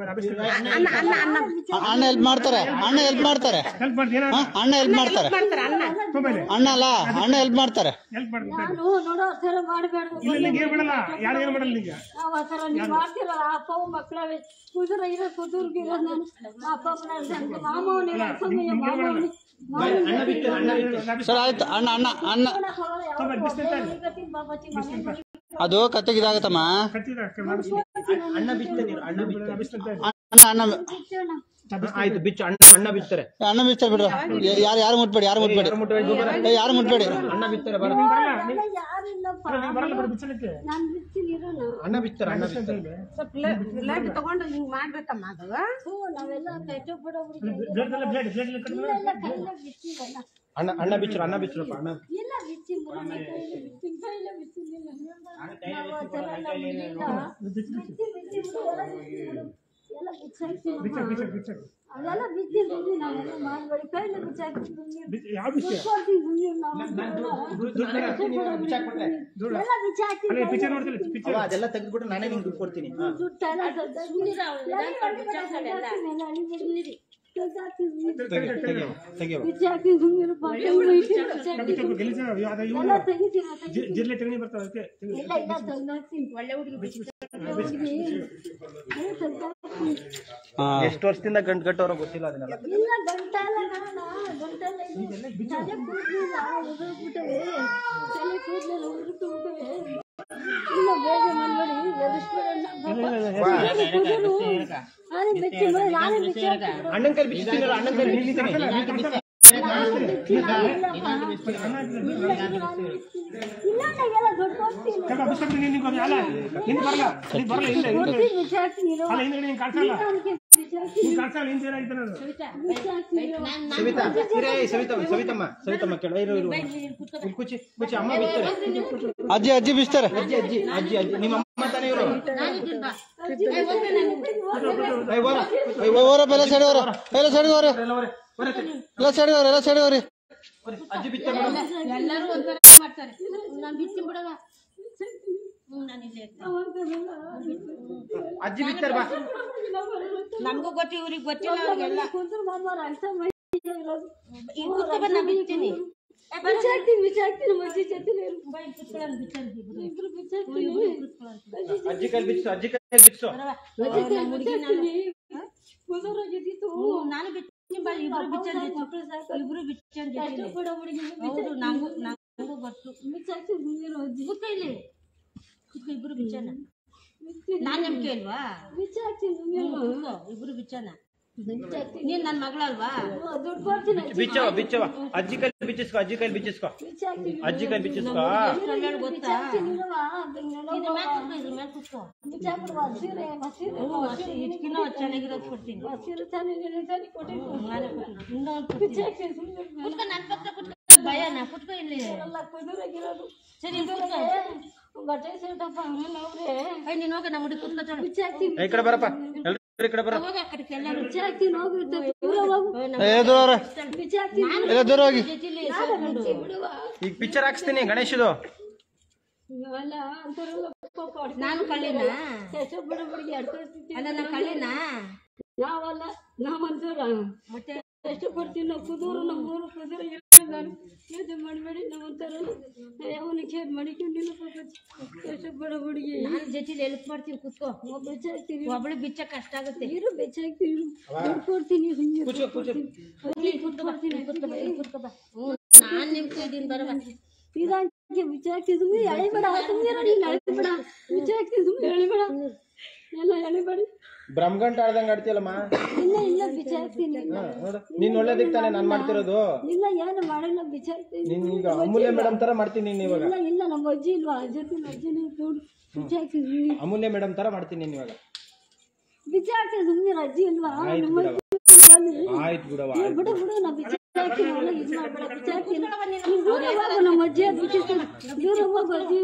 [SPEAKER 4] ಅಣ್ಣ ಹೆಲ್ಪ್ ಮಾಡ್ತಾರೆ ಅಣ್ಣ ಹೆಲ್ಪ್ ಮಾಡ್ತಾರೆ ಹಾ, ಅಣ್ಣ ಹೆಲ್ಪ್ ಮಾಡ್ತಾರೆ ಅಣ್ಣ ಅಲ್ಲ ಅಣ್ಣ ಹೆಲ್ಪ್ ಮಾಡ್ತಾರೆ
[SPEAKER 3] ನಾನು ನೋಡೋ ಆ ಥರ ಮಾಡಬೇಡ್ದು ನಾವು ಆ ಥರ ನೀವು ಮಾಡ್ತಿರಲ್ಲ ಅಪ್ಪ ಮಕ್ಕಳವೇ ಕುದುರ ಇರೋ ಕುದುರ್ಗೆ ಇರೋದು ನಾನು ಅಪ್ಪ ಅಪ್ಪನ ಮಾಮವನಿಲ್ಲ ಸಮಯ ಮಾಮವನಿ
[SPEAKER 1] ಅಣ್ಣ ಬಿಟ್ಟು ಅಣ್ಣ ಬಿಟ್ಟು
[SPEAKER 4] ಸರ್ ಆಯ್ತು ಅಣ್ಣ ಅಣ್ಣ ಅಣ್ಣ
[SPEAKER 3] ಬಾಬಾಚಿ ಮನೆ
[SPEAKER 4] ಅದು ಕತ್ತಿಗೆ ಇದಾಗತ್ತಮ್ಮ
[SPEAKER 1] ಅಣ್ಣ ಬಿಚ್ಚ ನೀರು ಅಣ್ಣ ಬಿಚ್ಚ
[SPEAKER 4] ಅಣ್ಣ ಅಣ್ಣ
[SPEAKER 1] ಆಯ್ತು ಬಿಚ್ಚು ಅಣ್ಣ ಅಣ್ಣ ಬಿತ್ತಾರೆ
[SPEAKER 4] ಅಣ್ಣ ಬಿಡ್ತಾರೆ ಬಿಡ್ರ ಯಾರು ಯಾರು ಮುಟ್ಬೇಡಿ ಯಾರು ಮುಟ್ಬೇಡಿ ಏ, ಯಾರು ಮುಟ್ಬೇಡಿ
[SPEAKER 1] ಅಣ್ಣ ಬಿತ್ತಾರೆ ಬರ
[SPEAKER 3] ಯಾರಿಲ್ಲಪ್ಪ ನಾನು ಬಿತ್ತೀನಿ ಇರೋಣ
[SPEAKER 1] ಅಣ್ಣ ಬಿತ್ತಾರೆ ಅಣ್ಣ ಬಿತ್ತಾರೆ
[SPEAKER 2] ತಗೊಂಡು ಹಿಂಗ್ ಮಾಡ್ಬೇಕಮ್ಮ ಅದು
[SPEAKER 3] ಹ್ಞೂ ನಾವೆಲ್ಲ ಕಷ್ಟಪಡೋರು ಇಲ್ಲ ಇಲ್ಲ ಕೈಲೇ ಬಿತ್ತೀವಲ್ಲ
[SPEAKER 1] ಅಣ್ಣ ಅಣ್ಣ ಬಿಚ್ಚರು ಅಣ್ಣ ಬಿಚ್ಚರಪ್ಪ ಅಣ್ಣ
[SPEAKER 3] ಇಲ್ಲ ಬಿಚ್ಚಿ ಬರೋಣ ಕೈಯಲ್ಲಿ ಬಿಚ್ಚಿ ಕೈಯಲ್ಲಿ ಬಿಚ್ಚಿಲ್ಲ ನಾವು ಆ ಥರ ಎಲ್ಲ ಬಿಡ್ಲಿಲ್ಲ. ಬಿಚ್ಚಿ ಬಿಚ್ಚಿ ಬಿಡು, ಎಲ್ಲ ಬಿಚ್ಚಿ ಬಿಡು. ಎಲ್ಲ ಬಿಚ್ಚಾಕ್ತೀನಿ ಅದೆಲ್ಲ ಬಿಚ್ಚಿ ಸುಮ್ಮನೆ ನಾವೆಲ್ಲ ಮಾಡಬೇಡಿ ಕೈಯಲ್ಲಿ ಬಿಚ್ಚಾಕ್ತೀನಿ ಸುಮ್ಮನೆ
[SPEAKER 5] ಯಾವ ವಿಷಯ
[SPEAKER 3] ಬಿಚ್ಚಾಕ್ತೀನಿ ಸುಮ್ಮನೆ ನಾವು ಎಲ್ಲ ಬಿಚ್ಚಾಕ್ತೀನಿ
[SPEAKER 5] ಪಿಕ್ಚರ್ ನೋಡ್ತಿಲ್ಲ ಪಿಕ್ಚರ್
[SPEAKER 1] ಅದೆಲ್ಲ ತೆಗೆದ್ಬಿಟ್ಟು ನಾನೇ ನಿಂಗೆ ದುಡ್ಡು ಕೊಡ್ತೀನಿ
[SPEAKER 3] ದುಡ್ಡು ಎಲ್ಲ ತೆಗ್ದು- ಎಲ್ಲ ಬಿಚ್ಚಾಕ್ತೀನಿ, ಎಲ್ಲ ಅಳಿಬೇಡಿ. ತೆಗ್ದಾಕ್ತೀನಿ.
[SPEAKER 1] ತೆಗಿಯವ ತೆಗಿಯವ
[SPEAKER 3] ಬಿಚ್ಚಾಕ್ತೀನಿ ಸುಮ್ಮನೆ ಪಾಪ ಇವ್ರು ಇಟ್ಟು ಬಿಚ್ಚಾಕ್ತೀನಿ.
[SPEAKER 5] ಗೆಲ್ಸ ಅದ ಇವು
[SPEAKER 3] ಎಲ್ಲ ತೆಗಿತೀನಿ ತೆಗಿತೀನಿ.
[SPEAKER 5] ಜಿರ್ಲೆ ತೆಗಣಿ ಬರ್ತಾವ ಅದಕ್ಕೆ ತೆಗಿ.
[SPEAKER 3] ಇಲ್ಲ ಇಲ್ಲ ತೆಗ್ದಾಕ್ತೀನಿ ಒಳ್ಳೆ ಹುಡುಗಿ
[SPEAKER 4] ಹಾಂ
[SPEAKER 1] ಎಷ್ಟು ವರ್ಷದಿಂದ ಗಂಟು ಕಟ್ಟೋರೋ ಗೊತ್ತಿಲ್ಲ ಅದನ್ನೆಲ್ಲ
[SPEAKER 3] ಇಲ್ಲ ಗಂಟೆಲ್ಲ ಕಾರಣ ಗಂಟೆಲ್ಲ ಇದು ತಲೆ ಕೂದಲಿಲ್ಲ ಉದುರ್ಬಿಟ್ಟವೆ ತಲೆ ಕೂದಲೆಲ್ಲ ಉದುರ್ಬಿಟ್ಟವೆ ಇಲ್ಲ ಬೇಗ ಮಾಡ್ಬೇಡಿ ಎದುರಿಸ್ಬೇಡ ನಾನೇ ಬಿಚ್ಚಿ ಮಾಡಿ ನಾನೇ ಬಿಚ್ಚಿ ಹಾಕ್ತೀನಿ.
[SPEAKER 1] ಅಣ್ಣನ ಕೈ ಬಿಚ್ಚಿದ್ದೀನಿ ಅಣ್ಣನ ಕೈ ಬಿಚ್ಚಿದ್ದೀನಿ
[SPEAKER 3] ಇಲ್ಲ, ಇಲ್ಲಪ್ಪ. ಇಲ್ಲ, ಇಲ್ಲ, ಎಲ್ಲ ದೊಡ್ಡ ಹೋಗ್ತೀನಿ
[SPEAKER 5] ತಗೋ, ಬಿಸ್ಕಟ್ ನೀನ್ ನಿಂಗೆ ಅದು ಅಲ್ಲ ಹಿಂದ್ ಬರಲ್ಲ ಹಿಂದ್ ಬರಲ್ಲ ಹಿಂದೆ ಹಿಂದೆ
[SPEAKER 3] ಬಿಚ್ಚಿ ಹಾಕ್ತೀನಿ ಇರು.
[SPEAKER 5] ಅಲ್ಲ ಹಿಂದ್ಗಡೆ ಹಿಂಗ್ ಕಾಣಿಸಲ್ಲ
[SPEAKER 3] ಅವ್ನಿಗೆ ಬಿಚ್ಚಿ ಹಾಕ್ತೀನಿ
[SPEAKER 5] ಹಿಂಗ್ ಕಾಣಿಸಲ್ಲ ಹಿಂದೆ ಏನಾಗಿತ್ತು ನಾನು
[SPEAKER 3] ಬಿಚ್ಚಿ ಹಾಕ್ತೀನಿ ಇರು.
[SPEAKER 1] ಸವಿತಾ ಇರೇ ಸವಿತಾ ಸವಿತಮ್ಮ ಸವಿತಮ್ಮ ಕೇಳ ಇರು ಇರು ಇಲ್ಲಿ ಕುಚ್ಚಿ ಕುಚ್ಚಿ ಅಮ್ಮ ಬಿಚ್ತಾರೆ
[SPEAKER 4] ಅಜ್ಜಿ ಅಜ್ಜಿ ಬಿಚ್ತಾರೆ
[SPEAKER 1] ಅಜ್ಜಿ ಅಜ್ಜಿ ಅಜ್ಜಿ ಅಜ್ಜಿ ನಿಮ್ಮ ಅಮ್ಮ ತಾನೇ ಇವರು ಐ ಹೋರ ಐ ಹೋರ
[SPEAKER 4] ಓರಪ್ಪ ಎಲ್ಲ ಸೈಡ್ ಹೋರ ಎಲ್ಲ ಸೈಡ್ ಹೋರಿ
[SPEAKER 1] ಎಲ್ಲ ಹೋರೆ ಹೋರೆ
[SPEAKER 4] ಎಲ್ಲ ಸೈಡ್ ಹೋರಿ ಎಲ್ಲ ಸೈಡ್ ಹೋರಿ
[SPEAKER 1] ಹೋರೆ. ಅಜ್ಜಿ ಬಿಚ್ಚ ಮೇಡಮ್
[SPEAKER 2] ಎಲ್ಲರೂ ಒಂಥರ ಮಾಡ್ತಾರೆ ನಾನು ಬಿಚ್ಚಿ ಬಿಡವ ಹ್ಞೂ ನಾನು ಇಲ್ಲೇ ಇರ್ತೀನಿ.
[SPEAKER 1] ಅಜ್ಜಿ ಬಿಚ್ಚಾರ ಬಾ
[SPEAKER 2] ನಮಗೂ ಗೊತ್ತು ಇವ್ರಿಗೆ ಗೊತ್ತಿಲ್ಲ ಅವ್ರಿಗೆಲ್ಲ
[SPEAKER 3] ಕುಂತ್ರು ಮಾಮಾರ ಅರ್ಥ ಮಾಡಿ ಇರೋದು.
[SPEAKER 2] ಈಗ ಕೂತ್ಕೊಂಡು ನಾನು ಬಿಡ್ತೀನಿ
[SPEAKER 3] ಬಿಚ್ಚಿ ಹಾಕ್ತೀನಿ ಬಿಚ್ಚಿ ಹಾಕ್ತೀನಿ ಮಜ್ಜಿ ಜೊತೆಲಿ ಇರು.
[SPEAKER 2] ಬೈಲ್ ಕುತ್ಕೊಳ್ಳೋದು ಬಿಚ್ಚೋದು ಇಬ್ರು.
[SPEAKER 3] ಇಬ್ರು ಬಿಚ್ಚಿ ಹಾಕ್ತೀನಿ
[SPEAKER 1] ಅಜ್ಜಿ ಕೈ ಬಿಚ್ಚು ಅಜ್ಜಿ ಕೈ ಬಿಚ್ಚು
[SPEAKER 3] ಮಜ್ಜಿ ಕೈ ಬಿಚ್ಚಿ ಹಾಕ್ತೀನಿ ಕುದುರೋಗಿದ್ದಿತ್ತು
[SPEAKER 2] ಹ್ಞೂ, ನಾನು ಬಿಡ್ತೀನಿ ಬಾ ಇಬ್ರು ಬಿಚ್ಚೋದು ಇಬ್ರು ಬಿಚ್ಚೋದು
[SPEAKER 3] ಕಷ್ಟಪಡೋ ಹುಡುಗಿಗೆ
[SPEAKER 2] ಹೌದು ನಂಗೂ ನಂಗೂ ಗೊತ್ತು
[SPEAKER 3] ಬಿಚ್ಚಿ ಹಾಕ್ತೀನಿ ಸುಮ್ಮನಿರೋ ಅಜ್ಜಿ
[SPEAKER 2] ಕೂತ್ಕೊ ಇಲ್ಲಿ ಕೂತ್ಕೊ ಇಬ್ರು ಬಿಚ್ಚೋಣ ನಾನ್ ನಂಬಿಕೆ ಇಲ್ವಾ
[SPEAKER 3] ಬಿಚ್ಚಿ ಹಾಕ್ತೀನಿ ಸುಮ್ಮನಿರೋ
[SPEAKER 2] ಕೂತ್ಕೊ ಇಬ್ರು ಬಿಚ್ಚೋಣ
[SPEAKER 3] ಬಿಚ್ಚಿ ಹಾಕ್ತೀನಿ
[SPEAKER 2] ನೀನ್ ನನ್ ಮಗಳಲ್ವಾ
[SPEAKER 3] ದುಡ್ಡು ಕೊಡ್ತೀನಿ ಅಜ್ಜಿ.
[SPEAKER 1] ಬಿಚ್ಚವ ಬಿಚ್ಚವ ಅಜ್ಜಿ ಕೈ ಬಿಚ್ಚಿಸ್ಕೊ ಅಜ್ಜಿ ಕೈ ಬಿಚ್ಚಿಸ್ಕೊ
[SPEAKER 3] ಬಿಚ್ಚಿ ಹಾಕ್ತೀನಿ
[SPEAKER 1] ಅಜ್ಜಿ ಕೈ ಬಿಚ್ಚಿಸ್ಕೊ
[SPEAKER 2] ಕಲ್ಯಾಣ ಗೊತ್ತಾ
[SPEAKER 3] ಇರುವ ಅದನ್ನೆಲ್ಲ
[SPEAKER 2] ಇದ್ರ ಮೇಲೆ ಕೂತ್ಕೊ ಇದ್ರ ಮೇಲೆ ಕೂತ್ಕೊ
[SPEAKER 3] ಬಿಚ್ಚಿ ಹಾಕ್ಬಿಡು ಹಸಿರೆ ಹಸಿರೆ
[SPEAKER 2] ಹ್ಞೂ ಅಷ್ಟೇ ಇದಕ್ಕಿನ್ನ ಚೆನ್ನಾಗಿರೋದು ಕೊಡ್ತೀನಿ
[SPEAKER 3] ಹಸಿರು ಚೆನ್ನಾಗಿ ಚೆನ್ನಾಗಿ ಕೊಟ್ಟಿದ್ದು
[SPEAKER 2] ನಾನೇ ಕೊಡ್ತೀನಿ ಇನ್ನೊಂದು
[SPEAKER 3] ಬಿಚ್ಚಿ
[SPEAKER 2] ಕೊಡ್ತೀನಿ
[SPEAKER 3] ಹಾಕ್ತೀನಿ ಸುಮ್ಮನೆ
[SPEAKER 2] ಕುತ್ಕೊ ನನ್ನ ಪಕ್ಕ ಕುತ್ಕೊ ಭಯನಾ ಕುತ್ಕೊ ಇಲ್ಲಿ
[SPEAKER 3] ಎಲ್ಲ ಕುದುರಾಗಿರೋದು
[SPEAKER 2] ಸರಿ ಕೂತ್ಕೊ
[SPEAKER 3] ಬಟ್ಟೆ ಸೇಟಪ್ಪ ಅವ್ರೆ
[SPEAKER 2] ಏ ನೀನ್ ಹೋಗ ನಮ್ಮ ಹುಡುಗಿ ಕುತ್ಕೊತಾಳೆ
[SPEAKER 3] ಬಿಚ್ಚಿ ಹಾಕ್ತೀನಿ
[SPEAKER 1] ಈ ಕಡೆ ಬರಪ್ಪ ಎಲ್ರು ಈ ಕಡೆ ಬರ
[SPEAKER 2] ಹೋಗ ಆ ಕಡೆ ಎಲ್ಲರೂ
[SPEAKER 3] ಬಿಚ್ಚಿ ಹಾಕ್ತೀನಿ ಹೋಗು ದೂರ ಹೋಗು
[SPEAKER 4] ಏ ದೂರ ಹೋರ
[SPEAKER 3] ಬಿಚ್ಚಿ ಹಾಕ್ತೀನಿ
[SPEAKER 4] ಎಲ್ಲ ದೂರ ಹೋಗಿ
[SPEAKER 2] ಜೊತೆಲಿ
[SPEAKER 3] ಬಿಚ್ಚಿ ಬಿಡುವ
[SPEAKER 1] ಈಗ ಪಿಕ್ಚರ್ ಹಾಕ್ಸ್ತೀನಿ ಗಣೇಶದು
[SPEAKER 3] ಅಲ್ಲ ಅಂತಾರಲ್ಲ ಪಾಪ ಅಡ್ಕ
[SPEAKER 2] ನಾನು ಕಳ್ಳಿನ
[SPEAKER 3] ಎಷ್ಟೋ ಬಡ ಬಡಿಗೆ ಅಡ್ಕೊಳ್ತಿದ್ದೆ
[SPEAKER 2] ಅಲ್ಲ ನಾನು ಕಳ್ಳಿನ
[SPEAKER 3] ನಾವಲ್ಲ ನಾವಂತಾರ
[SPEAKER 2] ಮತ್ತೆ
[SPEAKER 3] ಎಷ್ಟು ಕೊಡ್ತೀವಿ ನಾವು ಕುದೂರು ನಮ್ಮ ಊರು ಕುದೂರು ನಾನು ಯೋಚನೆ ಮಾಡಬೇಡಿ ನಾವು ಅಂತಾರಲ್ಲ ನಾವು ಯಾವನ ಕೇರ್ ಮಾಡಿಕೊಂಡಿಲ್ಲ ಪಾಪ ಎಷ್ಟು ಬಡ ಬಡಿಗೆ
[SPEAKER 2] ನಾನು ಜೊತೆಲಿ ಹೆಲ್ಪ್ ಮಾಡ್ತೀನಿ ಕುತ್ಕೋ
[SPEAKER 3] ಬಿಚ್ಚಿ ಹಾಕ್ತೀನಿ
[SPEAKER 2] ಒಬ್ಳು ಬಿಚ್ಚ ಕಷ್ಟ ಆಗುತ್ತೆ
[SPEAKER 3] ಇರು ಬಿಚ್ಚಿ ಹಾಕ್ತೀನಿ ಇರು ದುಡ್ಡು ಕೊಡ್ತೀನಿ ಸುಮ್ಮನೆ
[SPEAKER 1] ಕೂಚು ಕೂಚು
[SPEAKER 2] ಇಲ್ಲಿ ಕುತ್ಕೋ ಬಾ, ಇಲ್ಲಿ ಕುತ್ಕೋ ಬಾ, ಇಲ್ಲಿ ಕುತ್ಕೋ ಬಾ. ಹ್ಞೂ ನಾನ್ ನಿಮ್ಗೆ ಇದೀನಿ ಬರವ
[SPEAKER 3] ಇದಾಕಿ ಬಿಚ್ಚಿ ಹಾಕ್ತೀನಿ ಸುಮ್ಮನೆ ಎಳಿಬೇಡ ಸುಮ್ಮನೆ ನೀನು ಎಳಿಬೇಡ ಬಿಚ್ಚಿ ಹಾಕ್ತೀನಿ ಸುಮ್ಮನೆ ಎಳಿಬೇಡ ಎಲ್ಲ ಎಳಿಬೇಡಿ
[SPEAKER 1] ಬ್ರಹ್ಮಗಂಟ ಆಡ್ದಂಗ ಆಡ್ತೀಯಲ್ಲಮ್ಮ
[SPEAKER 3] ಇಲ್ಲ ಇಲ್ಲ ಬಿಚ್ಚಿ ಹಾಕ್ತೀನಿ
[SPEAKER 1] ಹಾ, ನೋಡು ನೀನ್ ಒಳ್ಳೇದಕ್ಕೆ ತಾನೇ ನಾನ್ ಮಾಡ್ತಿರೋದು
[SPEAKER 3] ಇಲ್ಲ ಏನು ಮಾಡಿಲ್ಲ ಬಿಚ್ಚಿ ಹಾಕ್ತೀನಿ
[SPEAKER 1] ನೀನ್ ಈಗ ಅಮೂಲ್ಯ ಮೇಡಮ್ ತರ ಮಾಡ್ತೀನಿ ನೀನ್ ಇವಾಗ
[SPEAKER 3] ಇಲ್ಲ ಇಲ್ಲ ನಮ್ಮ ಅಜ್ಜಿ ಇಲ್ವಾ ಜೊತೆ ಅಜ್ಜಿನೇ ನೋಡು ಬಿಚ್ಚಿ ಹಾಕ್ತೀನಿ
[SPEAKER 1] ಅಮೂಲ್ಯ ಮೇಡಮ್ ತರ ಮಾಡ್ತೀನಿ ನೀನ್ ಇವಾಗ
[SPEAKER 3] ಬಿಚ್ಚಿ ಹಾಕ್ತೀನಿ ಸುಮ್ಮನೆ ಅಜ್ಜಿ ಇಲ್ವಾ
[SPEAKER 1] ಆಯ್ತು
[SPEAKER 3] ನಮ್ಮ
[SPEAKER 1] ಬಿಡವ
[SPEAKER 3] ಅಜ್ಜಿ ಬನ್ನಿ.
[SPEAKER 1] ಆಯ್ತು ಬಿಡವ
[SPEAKER 3] ಏ, ಬಿಡು ಬಿಡು ನಾ ಬಿಚ್ಚಿ ಹಾಕ್ತೀನಿ ಒಳ್ಳೆ ಇದು ಮಾಡ್ಬೇಡ ಬಿಚ್ಚಿ ಹಾಕ್ತೀನಿ ನೀನ್ ದೂರ ಹೋಗು ನಮ್ಮ ಅಜ್ಜಿ ಅದು ಬಿಚ್ಚಿಸ್ತೀನಿ ದೂರ ಹೋಗು ಅಜ್ಜಿ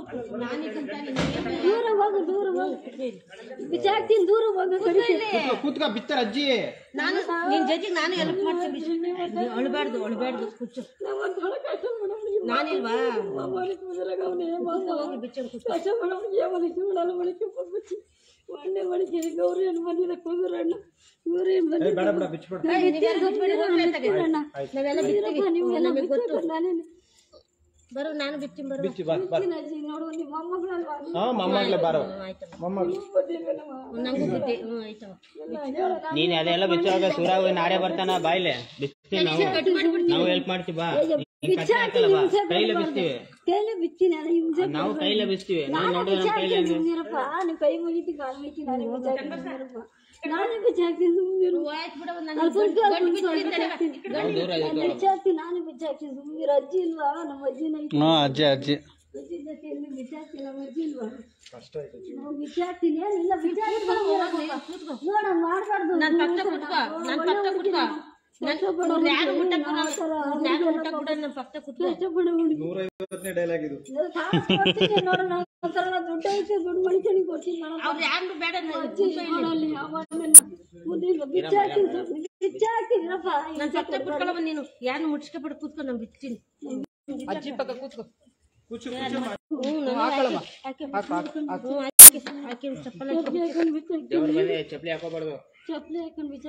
[SPEAKER 3] ದೂರ ಹೋಗು ದೂರ ಹೋಗು ಬಿಚ್ಚಿ ಹಾಕ್ತೀನಿ ದೂರ ಹೋಗು ಕಡಿತೀನಿ
[SPEAKER 1] ಕೂತ್ಕೋ, ಕೂತ್ಕೋ ಬಿತ್ತರ ಅಜ್ಜಿ
[SPEAKER 2] ನಾನು ನಿನ್ ಜೊತೆಗೆ ನಾನು ಹೆಲ್ಪ್ ಮಾಡ್ತೀನಿ ಅಳ್ಬಾರ್ದು ಅಳ್ಬಾರ್ದು ಕುಚ್ಚು
[SPEAKER 3] ನಾವೊಂದು ಹೊಳ ಕಷ್ಟ ಮಾಡೋಣ
[SPEAKER 2] ನಾನಿಲ್ವಾ
[SPEAKER 3] ಮಾಮೂಲಿ ಕುದುರೆಗೆ ಅವನೇ
[SPEAKER 2] ಹೋಗಿ ಬಿಚ್ಚು
[SPEAKER 3] ಕಷ್ಟ ಮಾಡೋಣ ಏಮಲಿಕ್ಕೆ ಬಿಡಲ್ಲ ಮಳಿಕೆ ಬಿಚ್ಚಿ ಒಳ್ಳೆ ಮಳಿಕೆ ಗೌರಿ ಹಣ್ಣು ಬಂದಿದೆ ಕುದುರಣ್ಣ ಗೌರಿ ಹಣ್ಣು
[SPEAKER 1] ಏ,
[SPEAKER 3] ಬಂದಿದೆ
[SPEAKER 1] ಬೇಡ ಬೇಡ ಬಿಚ್ಬಿಡ
[SPEAKER 2] ನಾವೆಲ್ಲ ಬಿತ್ತೀವಿ
[SPEAKER 3] ನೀವೆಲ್ಲ
[SPEAKER 2] ನಮಗೆ ಗೊತ್ತು
[SPEAKER 3] ಬಿಚ್ಚು ನಾನೇ
[SPEAKER 2] ಬರೋ ನಾನು ಬಿತ್ತೀನಿ ಬರೋ
[SPEAKER 1] ಬಿಚ್ಚಿ ಬಾ ಬಾ
[SPEAKER 3] ಅಜ್ಜಿ ನೋಡು ನಿಮ್ಮ ಮೊಮ್ಮಗಳಲ್ವಾ
[SPEAKER 1] ಹಾ ಮೊಮ್ಮಗ್ಲೆ ಬಾರೋ
[SPEAKER 2] ಆಯ್ತಮ್ಮ
[SPEAKER 1] ಮೊಮ್ಮಗ್ಳು
[SPEAKER 2] ನಂಗೂ ಬುದ್ಧಿ ಹ್ಞೂ ಆಯ್ತಮ್ಮ
[SPEAKER 6] ನೀನ್ ಅದೆಲ್ಲ ಬಿಚ್ಚೋವಾಗ ಸೂರಾಗ ನಾಳೆ ಬರ್ತಾನ ಬಾಯ್ಲೆ ಬಿಸ್ತೀವಿ ನಾವು ನಾವು ಹೆಲ್ಪ್ ಮಾಡ್ತೀವಿ ಬಾ ನೀನ್ ಕಟ್ಟಿ ಹಾಕಲ್ಲ ಬಾ ಕೈಲೇ ಬಿಸ್ತೀವಿ
[SPEAKER 3] ಕೈಲೇ ಬಿಚ್ತೀನಿ ಅಲ್ಲ ಹಿಂಸೆ
[SPEAKER 6] ನಾವು ಕೈಲೇ ಬಿಸ್ತೀವಿ ನಾವು
[SPEAKER 3] ನಾನೇ
[SPEAKER 6] ನೋಡಿದ್ರೆ
[SPEAKER 3] ಬಿಚ್ಚಿ
[SPEAKER 6] ನಮ್ಮ ಕೈಲೇ
[SPEAKER 3] ಹಾಕ್ತೀನಿ ಸುಮ್ಮನಿರಪ್ಪ ನೀವು ಕೈ ಮುಗಿತಿ ಕಾಲು ಮುಗಿತಿ ನಾನೇ ಬಿಚ್ಚಿ ಹಾಕ್ತೀನಿ ಸುಮ್ನಿರಪ್ಪ. ನಾನೇ ಬಿಚ್ಚಿ ಹಾಕ್ತೀನಿ ಸುಮ್ಮನಿರು
[SPEAKER 2] ಆಯ್ತು ಬಿಡವ
[SPEAKER 3] ಅಲ್ಲಿ ಕುಂತ್ಕೊ, ಅಲ್ಲಿ ಕುಂತ್ಕೊ, ಅಲ್ಲಿ ಬಿಚ್ಚಿ ಹಾಕ್ತೀನಿ. ಅಲ್ಲಿ ಬಿಚ್ಚಿ ಹಾಕ್ತೀನಿ ನಾನೇ ಬಿಚ್ಚಿ ಹಾಕ್ತೀನಿ ಸುಮ್ಮನಿರು ಅಜ್ಜಿ ಇಲ್ವಾ ನಮ್ಮ ಅಜ್ಜಿನ ಐತಿ
[SPEAKER 4] ಹ್ಞೂ ಅಜ್ಜಿ ಅಜ್ಜಿ
[SPEAKER 3] ಅಜ್ಜಿ ಜೊತೆ ಎಲ್ಲಿ ಬಿಚ್ಚಿ ಹಾಕ್ತೀನಿ ನಮ್ಮ ಅಜ್ಜಿ ಇಲ್ವಾ ನಾವು ಬಿಚ್ಚಿ ಹಾಕ್ತೀನಿ ಏನಿಲ್ಲ ಬಿಚ್ಚಿ ಹಾಕ್ತೀನಿ ನೋಡ ಮಾಡ್ಬಾರ್ದು
[SPEAKER 2] ನನ್ ಪಕ್ಕ ಕುತ್ಕೋ ನನ್ ಪಕ್ಕ ಕುತ್ಕೋ
[SPEAKER 3] ಯಾರು ಊಟ ಯಾರು ಊಟ ಕೂಡ ನಮ್ಮ ಪಕ್ಕ ಕೂತ್ಕೊಂಡು
[SPEAKER 1] ನೂರೈವತ್ತನೇ ಡೈಲಾಗ್ ಇದು
[SPEAKER 3] ನೋಡೋಣ ಒಂದ್ಸಲ ದುಡ್ಡು ಐತೆ ದುಡ್ಡು ಮನುಷ್ಯನಿಗೆ ಕೊಡ್ತೀನಿ ಅವ್ರು ಯಾರು ಬೇಡ ಬಿಚ್ಚ ಹಾಕಿದ್ರಪ್ಪ
[SPEAKER 7] ನಾನು ಸತ್ತ ಕುತ್ಕೊಳ್ಳ ನೀನು ಯಾರನ್ನ ಮುಟ್ಸ್ಕೊಬಿಟ್ಟು ಕೂತ್ಕೊಂಡು ನಾನು ಬಿಡ್ತೀನಿ
[SPEAKER 2] ಅಜ್ಜಿ ಪಕ್ಕ ಕೂತ್ಕೋ
[SPEAKER 7] ಆಕೆ ಚಪ್ಪಲ್
[SPEAKER 6] ದೇವ್ರ ಬಂದೆ ಚಪ್ಪಲಿ ಹಾಕೋಬಾರ್ದು
[SPEAKER 3] ಚಪ್ಪಲಿ ಹಾಕೊಂಡು ಬಿಚ್ಚ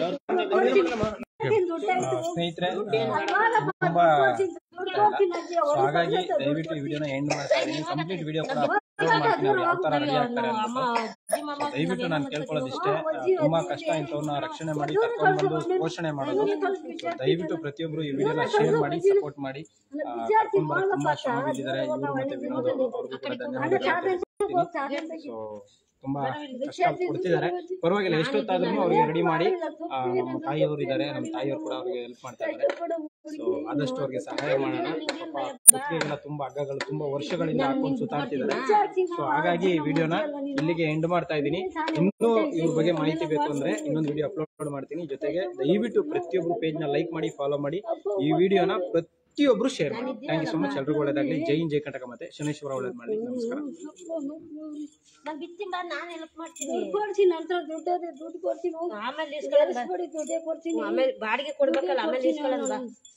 [SPEAKER 1] ಸ್ನೇಹಿತರೆ ತುಂಬಾ ಸೊ ಹಾಗಾಗಿ ದಯವಿಟ್ಟು ಈ ವಿಡಿಯೋನ ಎಂಡ್ ಮಾಡ್ತಾ ಇದ್ದೀನಿ ಕಂಪ್ಲೀಟ್ ವಿಡಿಯೋ ಕೂಡ upload ಮಾಡ್ತೀನಿ ಅವ್ರು ಯಾವ ತರ ರೆಡಿ ಆಗ್ತಾರೆ ಅಂತ So, ದಯವಿಟ್ಟು ನಾನು ಕೇಳ್ಕೊಳ್ಳೋದು ಇಷ್ಟೇ ತುಂಬಾ ಕಷ್ಟ ಇಂಥವ್ರನ್ನ ರಕ್ಷಣೆ ಮಾಡಿ ಕರ್ಕೊಂಡು ಬಂದು ಪೋಷಣೆ ಮಾಡೋದು So, ದಯವಿಟ್ಟು ಪ್ರತಿಯೊಬ್ರು ಈ ವಿಡಿಯೋನ ಶೇರ್ ಮಾಡಿ ಸಪೋರ್ಟ್ ಮಾಡಿ ಆ, ಕರ್ಕೊಂಡ್ ಬರಕ್ ತುಂಬಾ ಶ್ರಮ ಬಿದ್ದಿದ್ದಾರೆ ಇವರು ಮತ್ತೆ ವಿನೋದ್ ಅವರು ಅವ್ರಿಗೂ ಕೂಡ ಧನ್ಯವಾದ ಸೊ ತುಂಬಾ ಕಷ್ಟ ಕೊಡ್ತಿದ್ದಾರೆ ಪರವಾಗಿಲ್ಲ ಎಷ್ಟೊತ್ತಾದ್ರೂ ಅವ್ರಿಗೆ ರೆಡಿ ಮಾಡಿ ಆ, ನಮ್ಮ ತಾಯಿಯವರು ಇದ್ದಾರೆ ನಮ್ಮ ತಾಯಿಯವರು ಕೂಡ ಅವ್ರಿಗೆ ಹೆಲ್ಪ್ ಮಾಡ್ತಾ ಇದ್ದಾರೆ ಸೊ ಆದಷ್ಟು ಅವ್ರಿಗೆ ಸಹಾಯ ಮಾಡೋಣ ಪಾಪ ಕುತ್ತಿಗೆಗೆಲ್ಲ ತುಂಬಾ ಹಗ್ಗಗಳು ತುಂಬಾ ವರ್ಷಗಳಿಂದ ಹಾಕೊಂಡು ಸುತ್ತಾಡ್ತಿದ್ದಾರೆ ಸೊ ಹಾಗಾಗಿ ಈ ವಿಡಿಯೋನ ಇಲ್ಲಿಗೆ ಎಂಡ್ ಮಾಡ್ತಾ ಇದ್ದೀನಿ ಇನ್ನೂ ಇವ್ರ ಬಗ್ಗೆ ಮಾಹಿತಿ ಬೇಕು ಅಂದ್ರೆ ಇನ್ನೊಂದು ವಿಡಿಯೋ ಅಪ್ಲೋಡ್ ಮಾಡ್ತೀನಿ ಜೊತೆಗೆ ದಯವಿಟ್ಟು ಪ್ರತಿಯೊಬ್ರು ಪೇಜ್ ನ ಲೈಕ್ ಮಾಡಿ ಫಾಲೋ ಮಾಡಿ ಈ ವಿಡಿಯೋನ ಪ್ರತಿಯೊಬ್ರು ಶೇರ್ ಮಾಡಿ ಥ್ಯಾಂಕ್ ಯು ಸೊ ಮಚ್ ಎಲ್ರಿಗೂ ಒಳ್ಳೇದಾಗ್ಲಿ ಜೈ ಹಿಂದ್ ಜೈ ಕಟಕ ಮತ್ತೆ ಶನೇಶ್ವರ ಒಳ್ಳೇದ್ ಮಾಡಿ ನಮಸ್ಕಾರ
[SPEAKER 7] ನಾನು ಬಿತ್ತೀನಿ ಬಾ ನಾನು ಹೆಲ್ಪ್ ಮಾಡ್ತೀನಿ
[SPEAKER 3] ಕೊಡ್ತೀನಿ ನಂತರ ದುಡ್ಡು ಅದೇ ದುಡ್ಡು ಕೊಡ್ತೀನಿ ಹೋಗು.
[SPEAKER 7] ಆಮೇಲೆ ಇಸ್ಕೊಳ್ಳೋದು ಬಾ.
[SPEAKER 3] ಕೊಡಿ ದುಡ್ಡೇ ಕೊಡ್ತೀನಿ
[SPEAKER 7] ಆಮೇಲೆ ಬಾಡಿಗೆ ಕೊಡ್ಬೇಕಲ್ಲ ಆಮೇಲೆ ಇಸ್ಕೊಳ್ಳೋದು ಬಾ